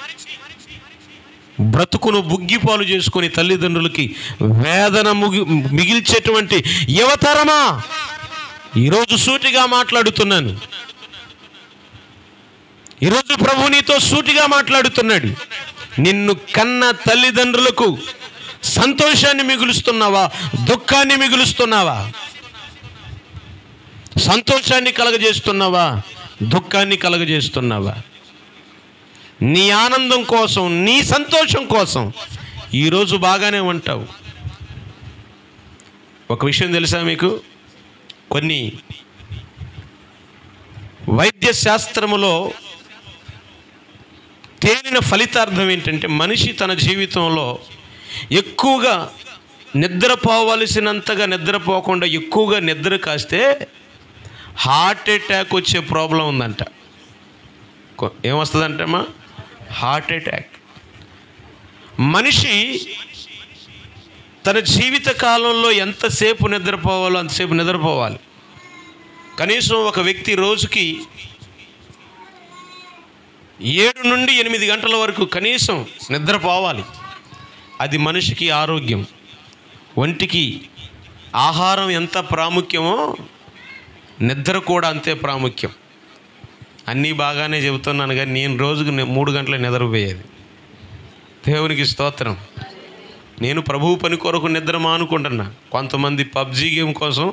బ్రతుకును బుగ్గిపాలు చేసుకొని తల్లిదండ్రులకి వేదన ముగి మిగిల్చేటువంటి యువతరమా ఈరోజు సూటిగా మాట్లాడుతున్నాను ఈరోజు ప్రభు నీతో సూటిగా మాట్లాడుతున్నాడు నిన్ను కన్న తల్లిదండ్రులకు సంతోషాన్ని మిగులుస్తున్నావా దుఃఖాన్ని మిగులుస్తున్నావా సంతోషాన్ని కలగజేస్తున్నావా దుఃఖాన్ని కలగజేస్తున్నావా నీ ఆనందం కోసం నీ సంతోషం కోసం ఈరోజు బాగానే ఉంటావు ఒక విషయం తెలుసా మీకు కొన్ని వైద్య శాస్త్రములో తేలిన ఫలితార్థం ఏంటంటే మనిషి తన జీవితంలో ఎక్కువగా నిద్రపోవలసినంతగా నిద్రపోకుండా ఎక్కువగా నిద్ర కాస్తే హార్ట్ అటాక్ వచ్చే ప్రాబ్లం ఉందంట కొ- ఏమొస్తుందంటమ్మా హార్ట్ అటాక్ మనిషి తన జీవిత కాలంలో ఎంతసేపు నిద్రపోవాలో అంతసేపు నిద్రపోవాలి కనీసం ఒక వ్యక్తి రోజుకి ఏడు నుండి ఎనిమిది గంటల వరకు కనీసం నిద్రపోవాలి అది మనిషికి ఆరోగ్యం ఒంటికి ఆహారం ఎంత ప్రాముఖ్యమో నిద్ర కూడా అంతే ప్రాముఖ్యం అన్నీ బాగానే చెబుతున్నాను కానీ నేను రోజుకు నే- మూడు గంటల నిద్రపోయేది దేవునికి స్తోత్రం నేను ప్రభువు పని కొరకు నిద్ర మానుకుంటున్నా కొంతమంది పబ్జీ గేమ్ కోసం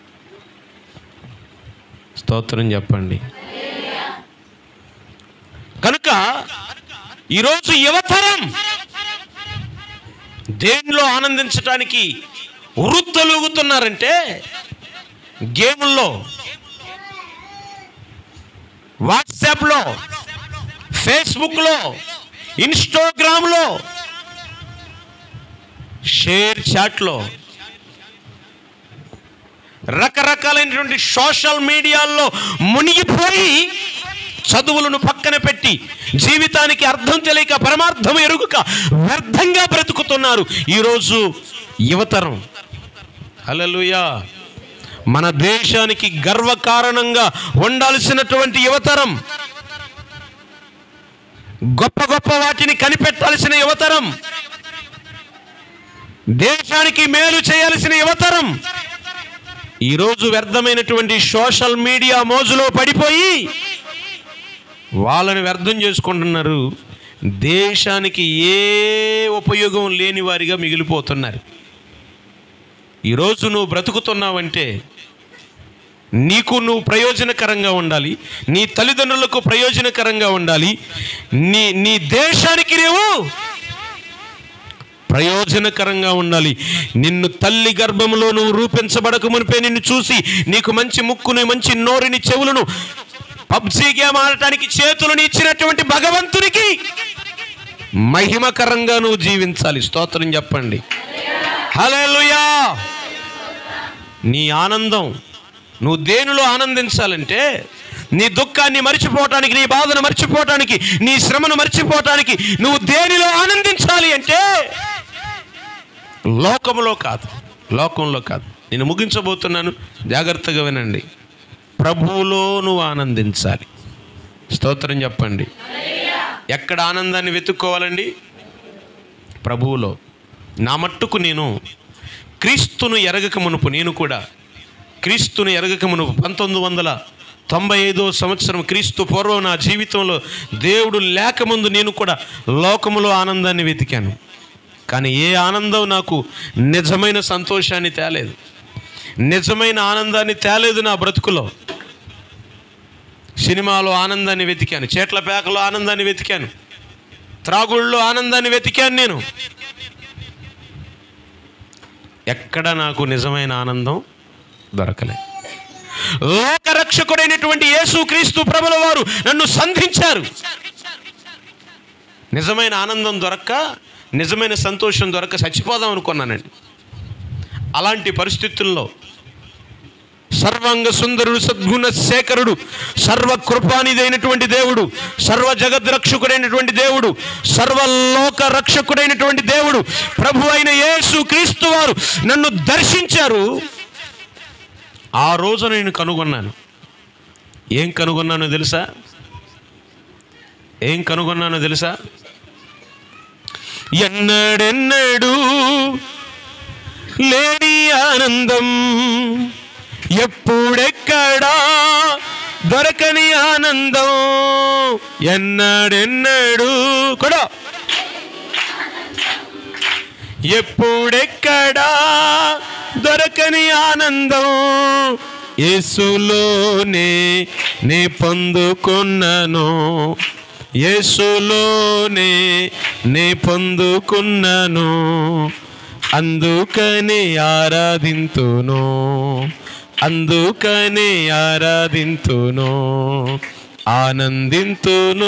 స్తోత్రం చెప్పండి కనుక ఈరోజు యువతరం దేనిలో ఆనందించటానికి వృత్తలుగుతున్నారంటే గేముల్లో వాట్సాప్లో ఫేస్బుక్లో ఇన్స్టాగ్రామ్లో షేర్ చాట్లో రకరకాలైనటువంటి సోషల్ మీడియాల్లో మునిగిపోయి చదువులను పక్కన పెట్టి జీవితానికి అర్థం తెలియక పరమార్థం ఎరుగుక వ్యర్థంగా బ్రతుకుతున్నారు ఈరోజు యువతరం హల్లెలూయా మన దేశానికి గర్వకారణంగా ఉండాల్సినటువంటి యువతరం గొప్ప గొప్ప వాటిని కనిపెట్టాల్సిన యువతరం దేశానికి మేలు చేయాల్సిన యువతరం ఈరోజు వ్యర్థమైనటువంటి సోషల్ మీడియా మోజులో పడిపోయి వాళ్ళని వ్యర్థం చేసుకుంటున్నారు దేశానికి ఏ ఉపయోగం లేని వారిగా మిగిలిపోతున్నారు ఈరోజు నువ్వు బ్రతుకుతున్నావంటే నీకు నువ్వు ప్రయోజనకరంగా ఉండాలి నీ తల్లిదండ్రులకు ప్రయోజనకరంగా ఉండాలి నీ నీ దేశానికి నీవు ప్రయోజనకరంగా ఉండాలి నిన్ను తల్లి గర్భంలో నువ్వు రూపించబడక మునిపే నిన్ను చూసి నీకు మంచి ముక్కుని మంచి నోరుని చెవులను పబ్జీ గేమ్ ఆడటానికి చేతులను ఇచ్చినటువంటి భగవంతునికి మహిమకరంగా నువ్వు జీవించాలి స్తోత్రం చెప్పండి హల్లెలూయా నీ ఆనందం నువ్వు దేనిలో ఆనందించాలంటే నీ దుఃఖాన్ని మర్చిపోవటానికి నీ బాధను మర్చిపోవటానికి నీ శ్రమను మర్చిపోవటానికి నువ్వు దేనిలో ఆనందించాలి అంటే లోకంలో కాదు లోకంలో కాదు నేను ముగించబోతున్నాను జాగ్రత్తగా వినండి ప్రభువులో నువ్వు ఆనందించాలి స్తోత్రం చెప్పండి ఎక్కడ ఆనందాన్ని వెతుక్కోవాలండి ప్రభువులో నా మట్టుకు నేను క్రీస్తును ఎరగక మునుపు నేను కూడా క్రీస్తును ఎరగక మునుపు పంతొమ్మిది వందల తొంభై ఐదో సంవత్సరం క్రీస్తు పూర్వం నా జీవితంలో దేవుడు లేకముందు నేను కూడా లోకములో ఆనందాన్ని వెతికాను కానీ ఏ ఆనందం నాకు నిజమైన సంతోషాన్ని తేలేదు నిజమైన ఆనందాన్ని తేలేదు నా బ్రతుకులో సినిమాలో ఆనందాన్ని వెతికాను చేట్ల పేకలో ఆనందాన్ని వెతికాను త్రాగుళ్ళలో ఆనందాన్ని వెతికాను నేను ఎక్కడ నాకు నిజమైన ఆనందం దొరకలే లోకరక్షకుడైనటువంటి యేసు క్రీస్తు ప్రభుల వారు నన్ను సంధించారు నిజమైన ఆనందం దొరక్క నిజమైన సంతోషం దొరక్క చచ్చిపోదాం అనుకున్నానండి అలాంటి పరిస్థితుల్లో సర్వాంగ సుందరుడు సద్గుణ శేఖరుడు సర్వ కృపానిదైనటువంటి దేవుడు సర్వ జగద్రక్షకుడైనటువంటి దేవుడు సర్వలోక రక్షకుడైనటువంటి దేవుడు ప్రభు అయిన యేసు క్రీస్తు వారు నన్ను దర్శించారు ఆ రోజు నేను కనుగొన్నాను ఏం కనుగొన్నానో తెలుసా ఏం కనుగొన్నానో తెలుసా ఎన్నడెన్నడు లేని ఆనందం ఎప్పుడెక్కడా దొరకని ఆనందం ఎన్నడెన్నడు కూడా ఎప్పుడెక్కడా దొరకని ఆనందం యేసులోనే నే పొందుకున్నాను యేసులోనే నే పొందుకున్నాను అందుకని ఆరాధింతును అందుకని ఆరాధింతును ఆనందింతును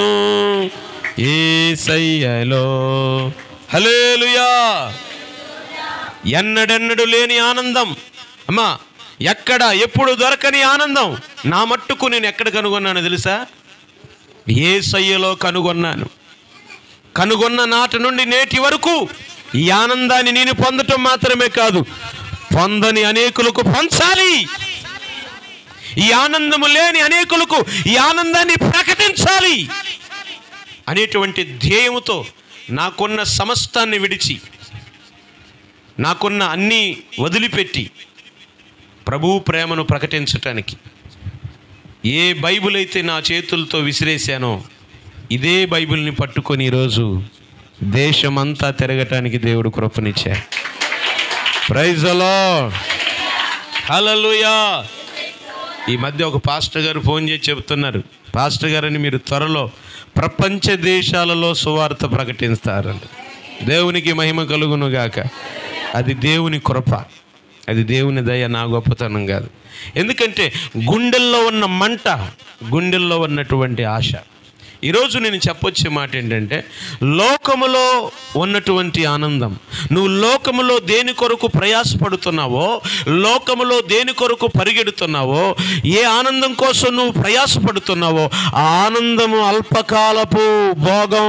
ఏసయ్యలో హల్లెలూయా ఎన్నడెన్నడు లేని ఆనందం అమ్మా ఎక్కడ ఎప్పుడు దొరకని ఆనందం నా మట్టుకు నేను ఎక్కడ కనుగొన్నాను తెలుసా ఏ సయ్యలో కనుగొన్నాను కనుగొన్న నాటి నుండి నేటి వరకు ఈ ఆనందాన్ని నేను పొందటం మాత్రమే కాదు పొందని అనేకులకు పంచాలి ఈ ఆనందము లేని అనేకులకు ఈ ఆనందాన్ని ప్రకటించాలి అనేటువంటి ధ్యేయముతో నాకున్న సమస్తాన్ని విడిచి నాకున్న అన్నీ వదిలిపెట్టి ప్రభువు ప్రేమను ప్రకటించటానికి ఏ బైబిల్ అయితే నా చేతులతో విసిరేశానో ఇదే బైబిల్ని పట్టుకొని ఈరోజు దేశమంతా తిరగటానికి దేవుడు కృపనిచ్చారు ప్రైజ్ అలో హలలుయా ఈ మధ్య ఒక పాస్టర్ గారు ఫోన్ చేసి చెబుతున్నారు పాస్టర్ గారని మీరు త్వరలో ప్రపంచ దేశాలలో సువార్త ప్రకటిస్తారంట దేవునికి మహిమ కలుగును గాక అది దేవుని కృప అది దేవుని దయ నా గొప్పతనం కాదు ఎందుకంటే గుండెల్లో ఉన్న మంట గుండెల్లో ఉన్నటువంటి ఆశ ఈరోజు నేను చెప్పొచ్చే మాట ఏంటంటే లోకములో ఉన్నటువంటి ఆనందం నువ్వు లోకములో దేని కొరకు ప్రయాసపడుతున్నావో లోకములో దేని కొరకు పరిగెడుతున్నావో ఏ ఆనందం కోసం నువ్వు ప్రయాసపడుతున్నావో ఆ ఆనందము అల్పకాలపు భోగం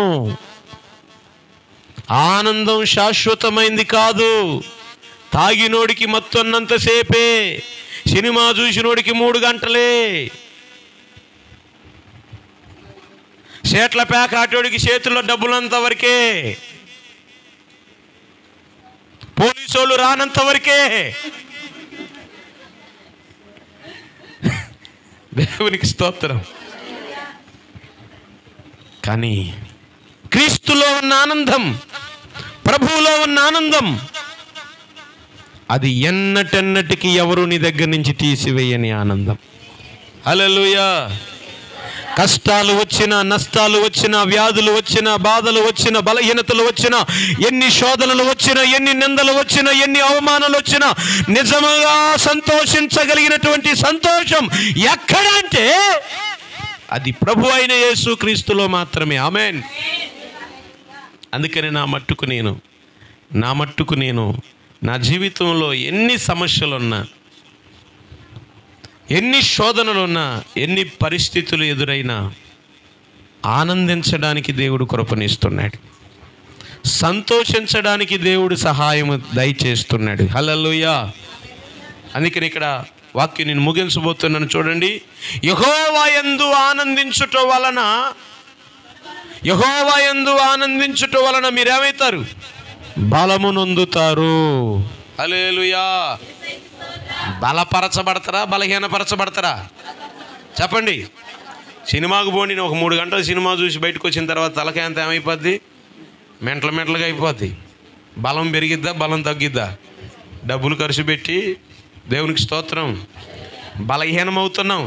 ఆనందం శాశ్వతమైంది కాదు తాగినోడికి మత్తొన్నంతసేపే సినిమా చూసినోడికి మూడు గంటలే చేట్ల పేకాటోడికి చేతుల్లో డబ్బులంత వరకే పోలీసోళ్ళు రానంత వరకే దేవునికి స్తోత్రం కానీ క్రీస్తులో ఉన్న ఆనందం ప్రభువులో ఉన్న ఆనందం అది ఎన్నటెన్నటికి ఎవరు నీ దగ్గర నుంచి తీసివేయని ఆనందం హల్లెలూయా కష్టాలు వచ్చినా నష్టాలు వచ్చినా వ్యాధులు వచ్చినా బాధలు వచ్చినా బలహీనతలు వచ్చినా ఎన్ని శోధనలు వచ్చినా ఎన్ని నిందలు వచ్చినా ఎన్ని అవమానాలు వచ్చినా నిజముగా సంతోషించగలిగినటువంటి సంతోషం ఎక్కడంటే అది ప్రభు అయిన యేసు క్రీస్తులో మాత్రమే ఆమెన్ అందుకని నా మట్టుకు నేను నా మట్టుకు నేను నా జీవితంలో ఎన్ని సమస్యలున్నా ఎన్ని శోధనలున్నా ఎన్ని పరిస్థితులు ఎదురైనా ఆనందించడానికి దేవుడు కృపనిస్తున్నాడు సంతోషించడానికి దేవుడు సహాయం దయచేస్తున్నాడు హల్లెలూయా అందుకని ఇక్కడ వాక్యం నేను ముగించబోతున్నాను చూడండి యహోవాయందు ఆనందించుట వలన యహోవాయందు ఆనందించుట వలన మీరేమవుతారు బలము నొందుతారు హల్లెలూయా బలపరచబడతారా బలహీనపరచబడతారా చెప్పండి సినిమాకు పోండి నేను ఒక మూడు గంటలు సినిమా చూసి బయటకు వచ్చిన తర్వాత తలకాయ అంత ఏమైపోద్ది మెంటల మెంటలుగా అయిపోద్ది బలం పెరిగిద్దా బలం తగ్గిద్దా డబ్బులు ఖర్చు పెట్టి దేవునికి స్తోత్రం బలహీనమవుతున్నాం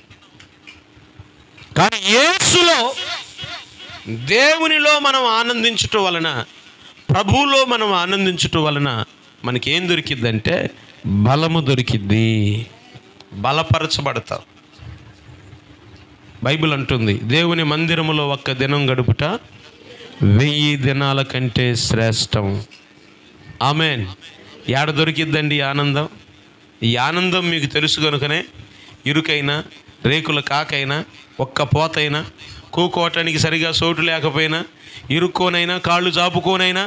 కానీ యేసులో దేవునిలో మనం ఆనందించటం వలన ప్రభువులో మనం ఆనందించటం వలన మనకేం దొరికిద్దంటే బలము దొరికిద్ది బలపరచబడతాం బైబిల్ అంటుంది దేవుని మందిరములో ఒక్క దినం గడుపుట వెయ్యి దినాల కంటే శ్రేష్టం ఆమెన్ ఏడ దొరికిద్దండి ఈ ఆనందం ఈ ఆనందం మీకు తెలుసు కనుకనే ఇరుకైనా రేకుల కాకైనా ఒక్క పోతైనా కూకోవటానికి సరిగా చోటు లేకపోయినా ఇరుక్కోనైనా కాళ్ళు చాపుకోనైనా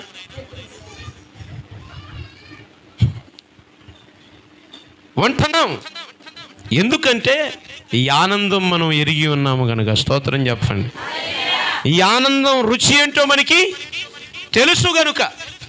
ఉంటున్నాం ఎందుకంటే ఈ ఆనందం మనం ఎరిగి ఉన్నాము కనుక స్తోత్రం చెప్పండి ఈ ఆనందం రుచి ఏంటో మనకి తెలుసు గనుక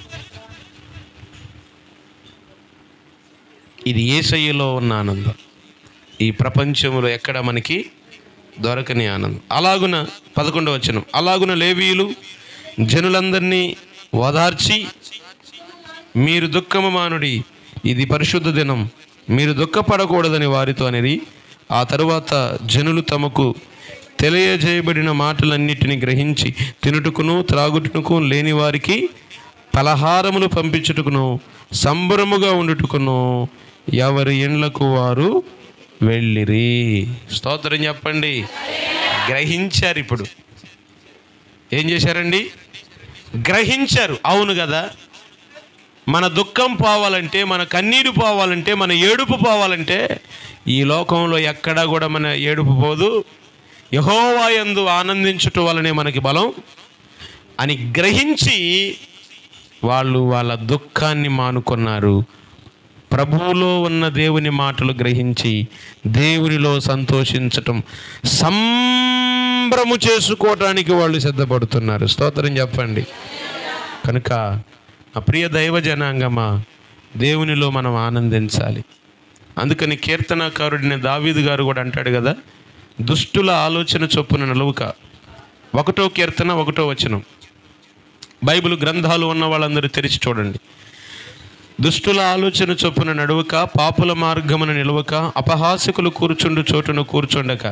ఇది ఏసయ్యలో ఉన్న ఆనందం ఈ ప్రపంచంలో ఎక్కడ మనకి దొరకని ఆనందం అలాగున పదకొండవ వచనం అలాగున లేవీయులు జనులందరినీ ఓదార్చి మీరు దుఃఖము మానుడి ఇది పరిశుద్ధ దినం మీరు దుఃఖపడకూడదని వారితో అనేది ఆ తరువాత జనులు తమకు తెలియజేయబడిన మాటలన్నిటిని గ్రహించి తినుటకును త్రాగుటకును లేని వారికి పలహారములు పంపించుటకును సంబరముగా ఉండుటకును ఎవరి ఇండ్లకు వారు వెళ్ళిరి స్తోత్రం చెప్పండి గ్రహించారు ఇప్పుడు ఏం చేశారండి గ్రహించారు అవును కదా మన దుఃఖం పోవాలంటే మన కన్నీరు పోవాలంటే మన ఏడుపు పోవాలంటే ఈ లోకంలో ఎక్కడా కూడా మన ఏడుపు పోదు యహోవాయందు ఆనందించుట వలనే మనకి బలం అని గ్రహించి వాళ్ళు వాళ్ళ దుఃఖాన్ని మానుకున్నారు ప్రభువులో ఉన్న దేవుని మాటలు గ్రహించి దేవునిలో సంతోషించటం సంభ్రము చేసుకోవటానికి వాళ్ళు సిద్ధపడుతున్నారు స్తోత్రం చెప్పండి కనుక ఆ ప్రియ దైవ జనాంగమా దేవునిలో మనం ఆనందించాలి అందుకని కీర్తనాకారుడిని దావీదు గారు కూడా అంటాడు కదా దుష్టుల ఆలోచన చొప్పున నిలవుక ఒకటో కీర్తన ఒకటో వచనం బైబిల్ గ్రంథాలు ఉన్న వాళ్ళందరూ తెరిచి చూడండి దుష్టుల ఆలోచన చొప్పున నడువక పాపుల మార్గమున నిలవక అపహాసకులు కూర్చుండు చోటును కూర్చుండక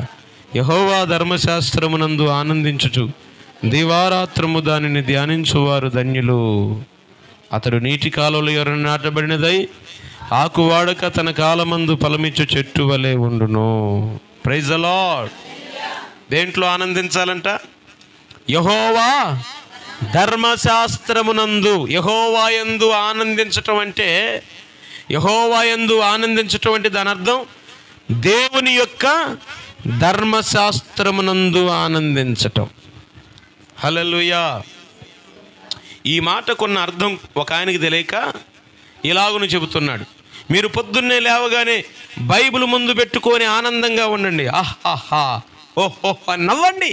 యహోవా ధర్మశాస్త్రమునందు ఆనందించుచు దివారాత్రము దానిని ధ్యానించువారు ధన్యులు అతడు నీటి కాలువలు ఎవరిని నాటబడినదై ఆకు వాడక తన కాలమందు ఫలమిచ్చు చెట్టు వలె ఉండును ప్రైజ్ లార్డ్ దేంట్లో ఆనందించాలంట యహోవా ధర్మశాస్త్రమునందు యహోవాయందు ఆనందించటం అంటే యహోవాయందు ఆనందించటం అంటే దాని అర్థం దేవుని యొక్క ధర్మశాస్త్రమునందు ఆనందించటం హల్లెలూయా ఈ మాటకున్న అర్థం ఒక ఆయనకి తెలియక ఇలాగును చెబుతున్నాడు మీరు పొద్దున్నే లేవగానే బైబిల్ ముందు పెట్టుకొని ఆనందంగా ఉండండి ఆహాహా ఓహో అని నవ్వండి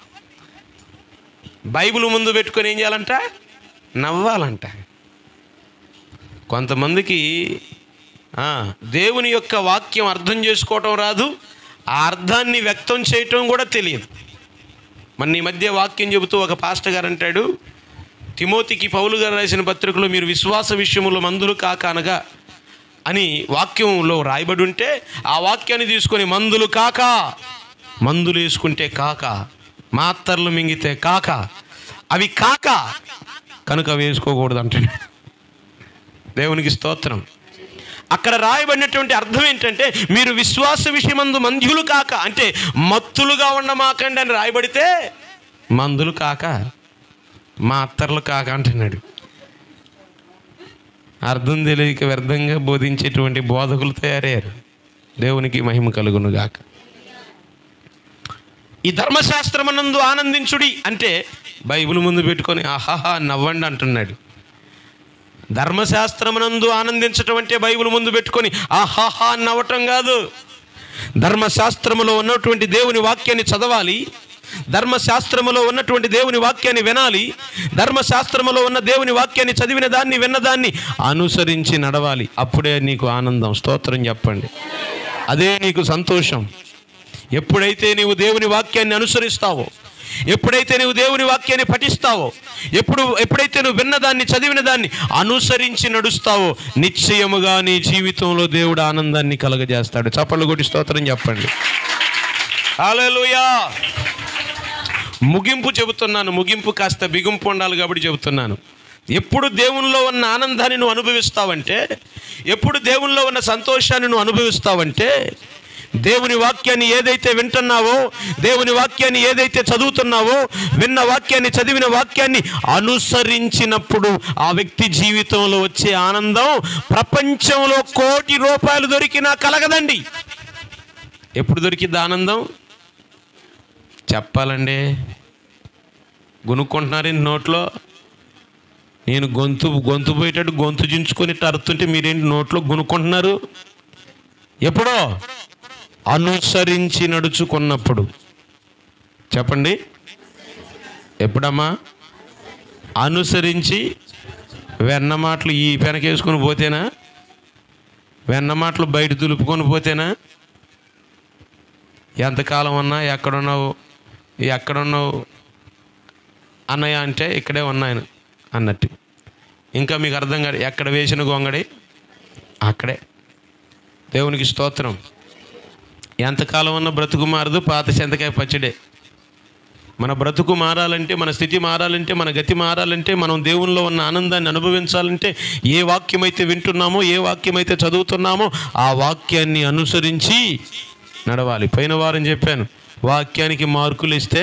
బైబిల్ ముందు పెట్టుకొని ఏం చేయాలంట నవ్వాలంట కొంతమందికి ఆ, దేవుని యొక్క వాక్యం అర్థం చేసుకోవటం రాదు ఆ అర్థాన్ని వ్యక్తం చేయటం కూడా తెలియదు మన ఈ మధ్య వాక్యం చెబుతూ ఒక పాస్టర్ గారు అంటాడు తిమోతికి పౌలు గారు రాసిన పత్రికలో మీరు విశ్వాస విషయములో మందులు కాక అనగా అని వాక్యంలో రాయబడి ఉంటే ఆ వాక్యాన్ని తీసుకొని మందులు కాక మందులు వేసుకుంటే కాక మాత్రలు మింగితే కాక అవి కాక కనుక అవి వేసుకోకూడదు అంటాడు దేవునికి స్తోత్రం అక్కడ రాయబడినటువంటి అర్థం ఏంటంటే మీరు విశ్వాస విషయమందు మంజులు కాక అంటే మత్తులుగా ఉండమాకండి అని రాయబడితే మందులు కాక మాత్రలు కాక అంటున్నాడు అర్థం తెలియక వ్యర్థంగా బోధించేటువంటి బోధకులు తయారయ్యారు దేవునికి మహిమ కలుగును గాక ఈ ధర్మశాస్త్రమనందు ఆనందించుడి అంటే బైబిల్ ముందు పెట్టుకొని ఆహాహా నవ్వండి అంటున్నాడు ధర్మశాస్త్రమునందు ఆనందించటం అంటే బైబిల్ ముందు పెట్టుకొని ఆహాహా అని నవ్వటం కాదు ధర్మశాస్త్రములో ఉన్నటువంటి దేవుని వాక్యాన్ని చదవాలి ధర్మశాస్త్రములో ఉన్నటువంటి దేవుని వాక్యాన్ని వినాలి ధర్మశాస్త్రములో ఉన్న దేవుని వాక్యాన్ని చదివిన దాన్ని విన్నదాన్ని అనుసరించి నడవాలి అప్పుడే నీకు ఆనందం స్తోత్రం చెప్పండి అదే నీకు సంతోషం ఎప్పుడైతే నీవు దేవుని వాక్యాన్ని అనుసరిస్తావో ఎప్పుడైతే నువ్వు దేవుని వాక్యాన్ని పఠిస్తావో ఎప్పుడు ఎప్పుడైతే నువ్వు విన్నదాన్ని చదివిన దాన్ని అనుసరించి నడుస్తావో నిశ్చయముగా నీ జీవితంలో దేవుడు ఆనందాన్ని కలగజేస్తాడు చప్పళ్ళు కొట్టి స్తోత్రం చెప్పండి హల్లెలూయా ముగింపు చెబుతున్నాను ముగింపు కాస్త బిగింపు ఉండాలి కాబట్టి చెబుతున్నాను ఎప్పుడు దేవునిలో ఉన్న ఆనందాన్ని నువ్వు అనుభవిస్తావంటే ఎప్పుడు దేవునిలో ఉన్న సంతోషాన్ని నువ్వు అనుభవిస్తావంటే దేవుని వాక్యాన్ని ఏదైతే వింటున్నావో దేవుని వాక్యాన్ని ఏదైతే చదువుతున్నావో విన్న వాక్యాన్ని చదివిన వాక్యాన్ని అనుసరించినప్పుడు ఆ వ్యక్తి జీవితంలో వచ్చే ఆనందం ప్రపంచంలో కోటి రూపాయలు దొరికినా కలగదండి ఎప్పుడు దొరికింది ఆనందం చెప్పాలండి గునుక్కుంటున్నారేంటి నోట్లో నేను గొంతు గొంతు పోయేటట్టు గొంతు చించుకొని తరుతుంటే మీరేంటి నోట్లో గునుక్కుంటున్నారు ఎప్పుడో అనుసరించి నడుచుకున్నప్పుడు చెప్పండి ఎప్పుడమ్మా అనుసరించి వెన్న మాటలు ఈ వెనకేసుకొని పోతేనా వెన్న మాటలు బయట దులుపుకొని పోతేనా ఎంతకాలం ఉన్నా ఎక్కడున్నావు ఎక్కడున్నావు అన్నయ్య అంటే ఇక్కడే ఉన్నాయను అన్నట్టు ఇంకా మీకు అర్థం కాదు ఎక్కడ వేసిన గొంగడి అక్కడే దేవునికి స్తోత్రం ఎంతకాలం ఉన్న బ్రతుకు మారదు పాత చెంతకాయ పచ్చడే మన బ్రతుకు మారాలంటే మన స్థితి మారాలంటే మన గతి మారాలంటే మనం దేవునిలో ఉన్న ఆనందాన్ని అనుభవించాలంటే ఏ వాక్యమైతే వింటున్నామో ఏ వాక్యమైతే చదువుతున్నామో ఆ వాక్యాన్ని అనుసరించి నడవాలి పోయిన వారం చెప్పాను వాక్యానికి మార్కులు ఇస్తే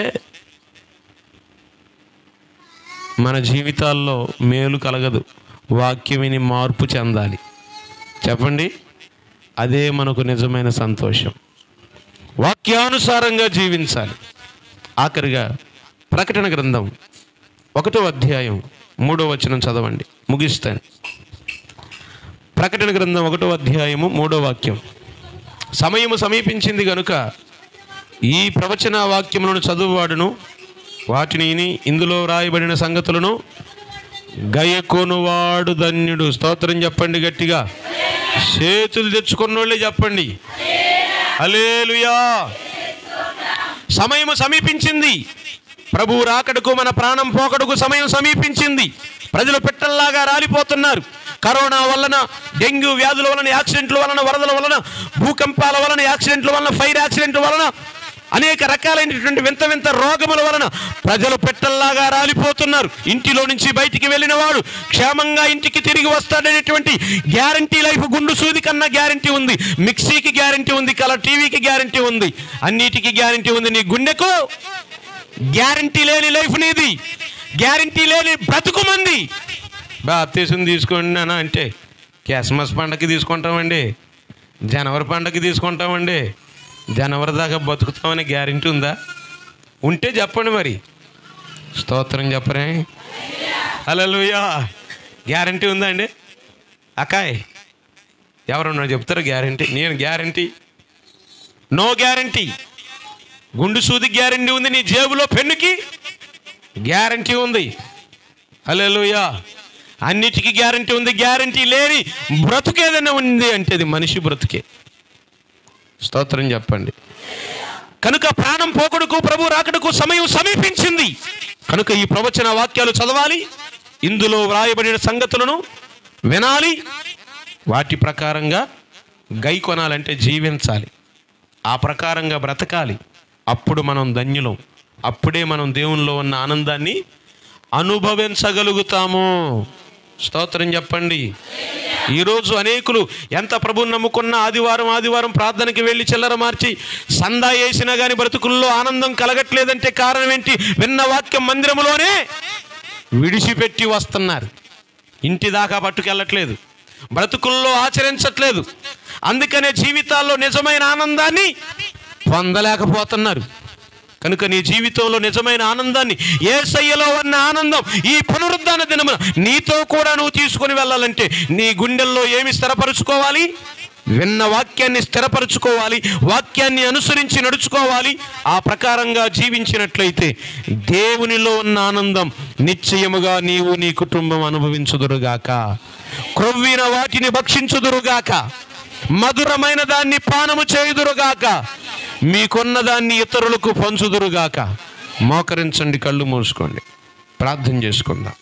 మన జీవితాల్లో మేలు కలగదు వాక్యం విని మార్పు చెందాలి చెప్పండి అదే మనకు నిజమైన సంతోషం వాక్యానుసారంగా జీవించాలి ఆఖరిగా ప్రకటన గ్రంథం ఒకటో అధ్యాయం మూడో వచనం చదవండి ముగిస్తాను ప్రకటన గ్రంథం ఒకటో అధ్యాయము మూడో వాక్యం సమయము సమీపించింది గనుక ఈ ప్రవచన వాక్యములను చదువువాడును వాటిని విని ఇందులో రాయబడిన సంగతులను గయకొనువాడు ధన్యుడు స్తోత్రం చెప్పండి గట్టిగా చేతులు తెచ్చుకున్నోళ్ళే చెప్పండి హల్లెలూయా సమయం సమీపించింది ప్రభు రాకడకు మన ప్రాణం పోకడకు సమయం సమీపించింది ప్రజలు పెట్టల్లాగా రాలిపోతున్నారు కరోనా వలన డెంగ్యూ వ్యాధుల వలన యాక్సిడెంట్ల వలన వరదల వలన భూకంపాల వలన యాక్సిడెంట్ల వలన ఫైర్ యాక్సిడెంట్ల వలన అనేక రకాలైనటువంటి వింత వింత రోగముల వలన ప్రజలు పెట్టల్లాగా రాలిపోతున్నారు ఇంటిలో నుంచి బయటికి వెళ్ళిన వాడు క్షేమంగా ఇంటికి తిరిగి వస్తాడనేటువంటి గ్యారంటీ లైఫ్ గుండు సూది కన్నా గ్యారంటీ ఉంది మిక్సీకి గ్యారంటీ ఉంది కలర్ టీవీకి గ్యారంటీ ఉంది అన్నిటికీ గ్యారంటీ ఉంది నీ గుండెకు గ్యారంటీ లేని లైఫ్ నీది గ్యారంటీ లేని బ్రతుకు మంది బాప్తీసం తీసుకోండి నాన్న అంటే క్రిస్మస్ పండగకి తీసుకుంటామండి జనవరి పండగకి తీసుకుంటామండి జనవరి దాకా బతుకుతామని గ్యారంటీ ఉందా ఉంటే చెప్పండి మరి స్తోత్రం చెప్పరే హలోయా గ్యారంటీ ఉందా అండి అక్కాయ్ ఎవరన్నా చెప్తారు గ్యారంటీ నేను గ్యారంటీ నో గ్యారంటీ గుండు సూది గ్యారంటీ ఉంది నీ జేబులో పెన్నుకి గ్యారంటీ ఉంది హలోయా అన్నిటికీ గ్యారంటీ ఉంది గ్యారంటీ లేని బ్రతుకు ఏదైనా ఉంది అంటే అది మనిషి బ్రతుకే స్తోత్రం చెప్పండి కనుక ప్రాణం పోకడుకు ప్రభు రాకడకు సమయం సమీపించింది కనుక ఈ ప్రవచన వాక్యాలు చదవాలి ఇందులో వ్రాయబడిన సంగతులను వినాలి వాటి ప్రకారంగా గై కొనాలంటే జీవించాలి ఆ ప్రకారంగా బ్రతకాలి అప్పుడు మనం ధన్యులం అప్పుడే మనం దేవునిలో ఉన్న ఆనందాన్ని అనుభవించగలుగుతాము స్తోత్రం చెప్పండి ఈరోజు అనేకులు ఎంత ప్రభుని నమ్ముకున్న ఆదివారం ఆదివారం ప్రార్థనకి వెళ్ళి చిల్లర మార్చి సందా వేసినా కానీ బ్రతుకుల్లో ఆనందం కలగట్లేదంటే కారణం ఏంటి విన్న వాక్యం మందిరములోనే విడిచిపెట్టి వస్తున్నారు ఇంటి దాకా పట్టుకెళ్ళట్లేదు బ్రతుకుల్లో ఆచరించట్లేదు అందుకనే జీవితాల్లో నిజమైన ఆనందాన్ని పొందలేకపోతున్నారు కనుక నీ జీవితంలో నిజమైన ఆనందాన్ని ఏ సయ్యలో ఉన్న ఆనందం ఈ పునరుద్ధాన దినమున నీతో కూడా నువ్వు తీసుకొని వెళ్ళాలంటే నీ గుండెల్లో ఏమి స్థిరపరుచుకోవాలి విన్న వాక్యాన్ని స్థిరపరచుకోవాలి వాక్యాన్ని అనుసరించి నడుచుకోవాలి ఆ ప్రకారంగా జీవించినట్లయితే దేవునిలో ఉన్న ఆనందం నిశ్చయముగా నీవు నీ కుటుంబం అనుభవించుదురుగాక క్రొవ్విన వాటిని భక్షించుదురుగాక మధురమైన దాన్ని పానము చేయుదురుగాక మీకున్న దాన్ని ఇతరులకు పంచుదురుగాక మోకరించండి కళ్ళు మూసుకోండి ప్రార్థన చేసుకుందాం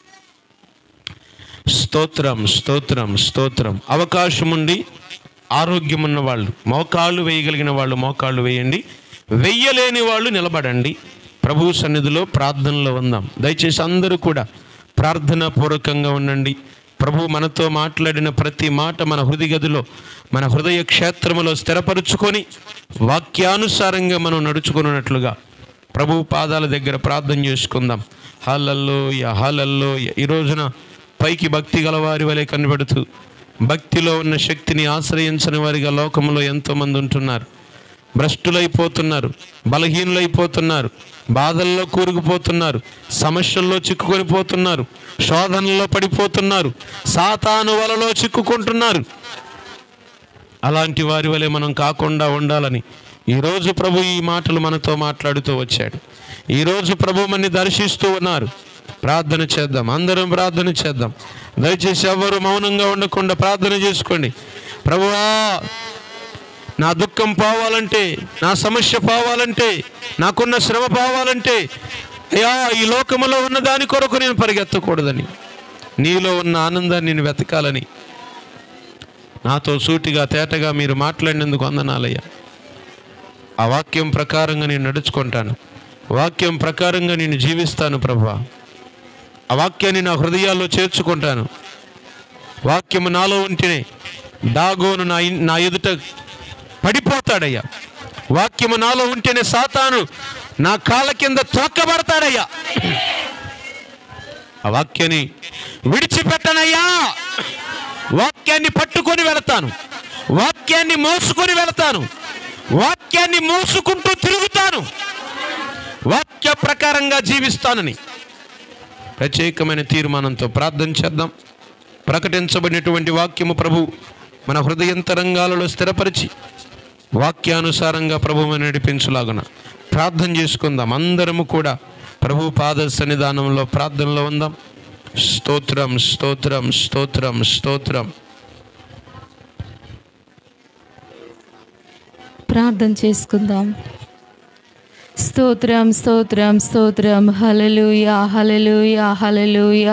స్తోత్రం స్తోత్రం స్తోత్రం అవకాశం ఉండి ఆరోగ్యం ఉన్న వాళ్ళు మోకాళ్ళు వేయగలిగిన వాళ్ళు మోకాళ్ళు వేయండి వెయ్యలేని వాళ్ళు నిలబడండి ప్రభు సన్నిధిలో ప్రార్థనలో ఉందాం దయచేసి అందరూ కూడా ప్రార్థనా పూర్వకంగా ఉండండి ప్రభు మనతో మాట్లాడిన ప్రతి మాట మన హృదయ గదిలో మన హృదయ క్షేత్రములో స్థిరపరుచుకొని వాక్యానుసారంగా మనం నడుచుకున్నట్లుగా ప్రభు పాదాల దగ్గర ప్రార్థన చేసుకుందాం హాలల్లోయ హాలల్లోయ ఈ రోజున పైకి భక్తి గల వారి వలె కనబడుతూ భక్తిలో ఉన్న శక్తిని ఆశ్రయించని వారిగా లోకంలో ఎంతోమంది ఉంటున్నారు భ్రష్టులైపోతున్నారు బలహీనులైపోతున్నారు బాధల్లో కూరుకుపోతున్నారు సమస్యల్లో చిక్కుకొని పోతున్నారు శోధనలో పడిపోతున్నారు సాతాను వలలో చిక్కుకుంటున్నారు అలాంటి వారి వలె మనం కాకుండా ఉండాలని ఈరోజు ప్రభు ఈ మాటలు మనతో మాట్లాడుతూ వచ్చాడు ఈరోజు ప్రభు మనని దర్శిస్తూ ఉన్నారు ప్రార్థన చేద్దాం అందరం ప్రార్థన చేద్దాం దయచేసి ఎవరు మౌనంగా ఉండకుండా ప్రార్థన చేసుకోండి ప్రభువా నా దుఃఖం పోవాలంటే నా సమస్య పోవాలంటే నాకున్న శ్రమ పోవాలంటే అయ్యా ఈ లోకములో ఉన్న దాని కొరకు నేను పరిగెత్తకూడదని నీలో ఉన్న ఆనందాన్ని నేను వెతకాలని నాతో సూటిగా తేటగా మీరు మాట్లాడినందుకు వందనాలయ్యా ఆ వాక్యం ప్రకారంగా నేను నడుచుకుంటాను వాక్యం ప్రకారంగా నేను జీవిస్తాను ప్రభా ఆ వాక్యాన్ని నా హృదయాల్లో చేర్చుకుంటాను వాక్యము నాలో ఉంటేనే దాగోను నా ఇన్- నా ఎదుట పడిపోతాడయ్యా వాక్యము నాలో ఉంటేనే సాతాను నా కాళ్ళ కింద తొక్కబడతాడయ్యా ఆ వాక్యాన్ని విడిచిపెట్టనయ్యా వాక్యాన్ని పట్టుకొని వెళతాను వాక్యాన్ని మోసుకొని వెళతాను వాక్యాన్ని మోసుకుంటూ తిరుగుతాను వాక్య ప్రకారంగా జీవిస్తానని ప్రత్యేకమైన తీర్మానంతో ప్రార్థన చేద్దాం ప్రకటించబడినటువంటి వాక్యము ప్రభు మన హృదయంతరంగాలలో స్థిరపరిచి వాక్యానుసారంగా ప్రభువు నడిపించులాగున ప్రార్థన చేసుకుందాం అందరము కూడా ప్రభు పాద సన్నిధానంలో ప్రార్థనలో ఉందాం స్తోత్రం స్తోత్రం స్తోత్రం స్తోత్రం ప్రార్థన చేసుకుందాం స్తోత్రం స్తోత్రం స్తోత్రం హలలుయా హలలుయా హలలుయా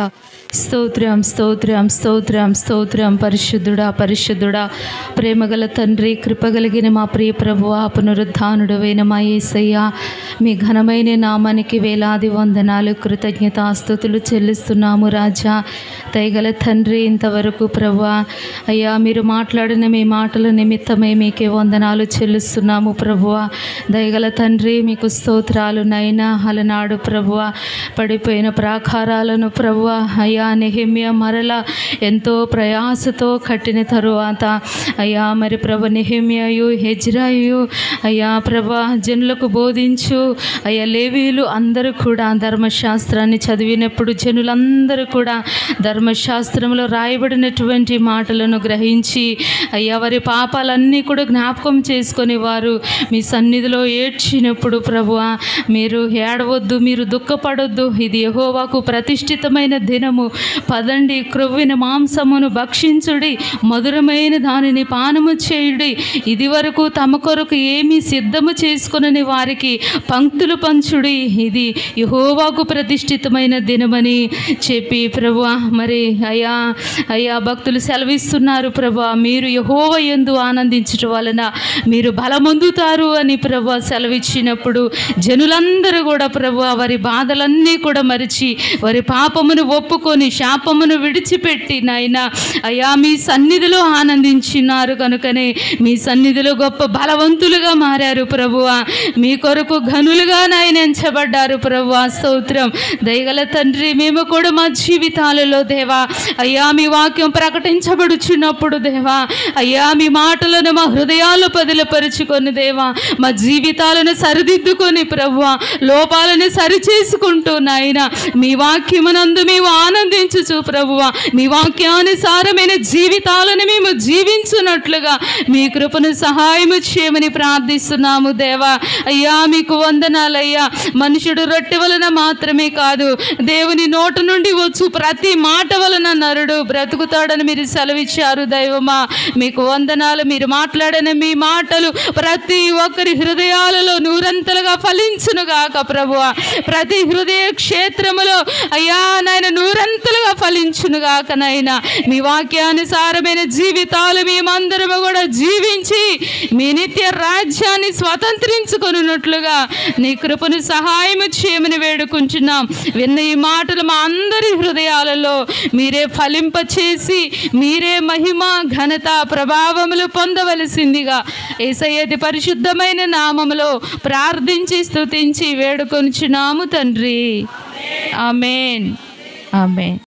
స్తోత్రం స్తోత్రం స్తోత్రం స్తోత్రం పరిశుద్ధుడా పరిశుద్ధుడా ప్రేమగల తండ్రి కృపగలిగిన మా ప్రియ ప్రభువ పునరుద్ధానుడవైన మా యేసయ్య మీ ఘనమైన నామానికి వేలాది వందనాలు కృతజ్ఞతాస్తుతులు చెల్లిస్తున్నాము రాజా దయగల తండ్రి ఇంతవరకు ప్రభువా అయ్యా మీరు మాట్లాడిన మీ మాటల నిమిత్తమే మీకే వందనాలు చెల్లిస్తున్నాము ప్రభువా దయగల తండ్రి మీకు స్తోత్రాలు నైనా అలనాడు ప్రభువ పడిపోయిన ప్రాకారాలను ప్రభువ అయ్యా నెహిమ్య మరల ఎంతో ప్రయాసతో కట్టిన తరువాత అయ్యా మరి ప్రభ నెహిమ్యయు హెజ్రాయు అయ్యా ప్రభ జనులకు బోధించు అయ్యా లేవీలు అందరూ కూడా ధర్మశాస్త్రాన్ని చదివినప్పుడు జనులందరూ కూడా ధర్మశాస్త్రంలో రాయబడినటువంటి మాటలను గ్రహించి అయ్యా వారి పాపాలన్నీ కూడా జ్ఞాపకం చేసుకొని వారు మీ సన్నిధిలో ఏడ్చినప్పుడు ప్రభువ మీరు ఏడవద్దు మీరు దుఃఖపడొద్దు ఇది యహోవాకు ప్రతిష్ఠితమైన దినము పదండి క్రొవ్విన మాంసమును భక్షించుడి మధురమైన దానిని పానము చేయుడి ఇది వరకు తమ కొరకు ఏమీ సిద్ధము చేసుకునని వారికి పంక్తులు పంచుడి ఇది యహోవాకు ప్రతిష్ఠితమైన దినమని చెప్పి ప్రభు మరి అయ్యా అయ్యా భక్తులు సెలవిస్తున్నారు ప్రభు మీరు యహోవ ఎందు ఆనందించటం వలన మీరు బలమొందుతారు అని ప్రభు సెలవిచ్చినప్పుడు జనులందరూ కూడా ప్రభు వారి బాధలన్నీ కూడా మరిచి వారి పాపమును ఒప్పుకొని శాపమును విడిచిపెట్టి నాయన అయ్యా మీ సన్నిధిలో ఆనందించినారు కనుకనే మీ సన్నిధిలో గొప్ప బలవంతులుగా మారారు ప్రభువా మీ కొరకు ఘనులుగా నాయన ఎంచబడ్డారు ప్రభువా స్తోత్రం దయగల తండ్రి మేము కూడా మా జీవితాలలో దేవా అయ్యా మీ వాక్యం ప్రకటించబడుచున్నప్పుడు దేవా అయ్యా మీ మాటలను మా హృదయాలు పదిలపరుచుకొని దేవా మా జీవితాలను సరిదిద్దుకొని ప్రభువా లోపాలను సరిచేసుకుంటూ నాయన మీ వాక్యమునందు మేము ఆనందించుచు ప్రభువా మీ వాక్యానుసారమైన జీవితాలను మేము జీవించున్నట్లుగా మీ కృపను సహాయము చేయమని ప్రార్థిస్తున్నాము దేవా అయ్యా మీకు వందనాలయ్యా మనుషుడు రొట్టె వలన మాత్రమే కాదు దేవుని నోటు నుండి వచ్చు ప్రతి మాట వలన నరుడు బ్రతుకుతాడని మీరు సెలవిచ్చారు దైవమా మీకు వందనాలు మీరు మాట్లాడిన మీ మాటలు ప్రతి ఒక్కరి హృదయాలలో నూరంతలుగా ఫలించునుగాక ప్రభువ ప్రతి హృదయ క్షేత్రములో అయ్యా నాయన నూరంతలుగా ఫలించునుగాక నాయన మీ వాక్యానుసారమైన జీవితాలు మేమందరము కూడా జీవించి మీ నిత్య రాజ్యాన్ని స్వతంత్రించుకొనున్నట్లుగా నీ కృపను సహాయము చేయమని వేడుకుంటున్నాం విన్న ఈ మాటలు మా అందరి హృదయాలలో మీరే ఫలింపచేసి మీరే మహిమ ఘనత ప్రభావములు పొందవలసిందిగా ఏసయ్యది పరిశుద్ధమైన నామములో ప్రార్థించి స్తుతించి వేడుకొనుచున్నాము తండ్రి ఆమెన్ ఆమెన్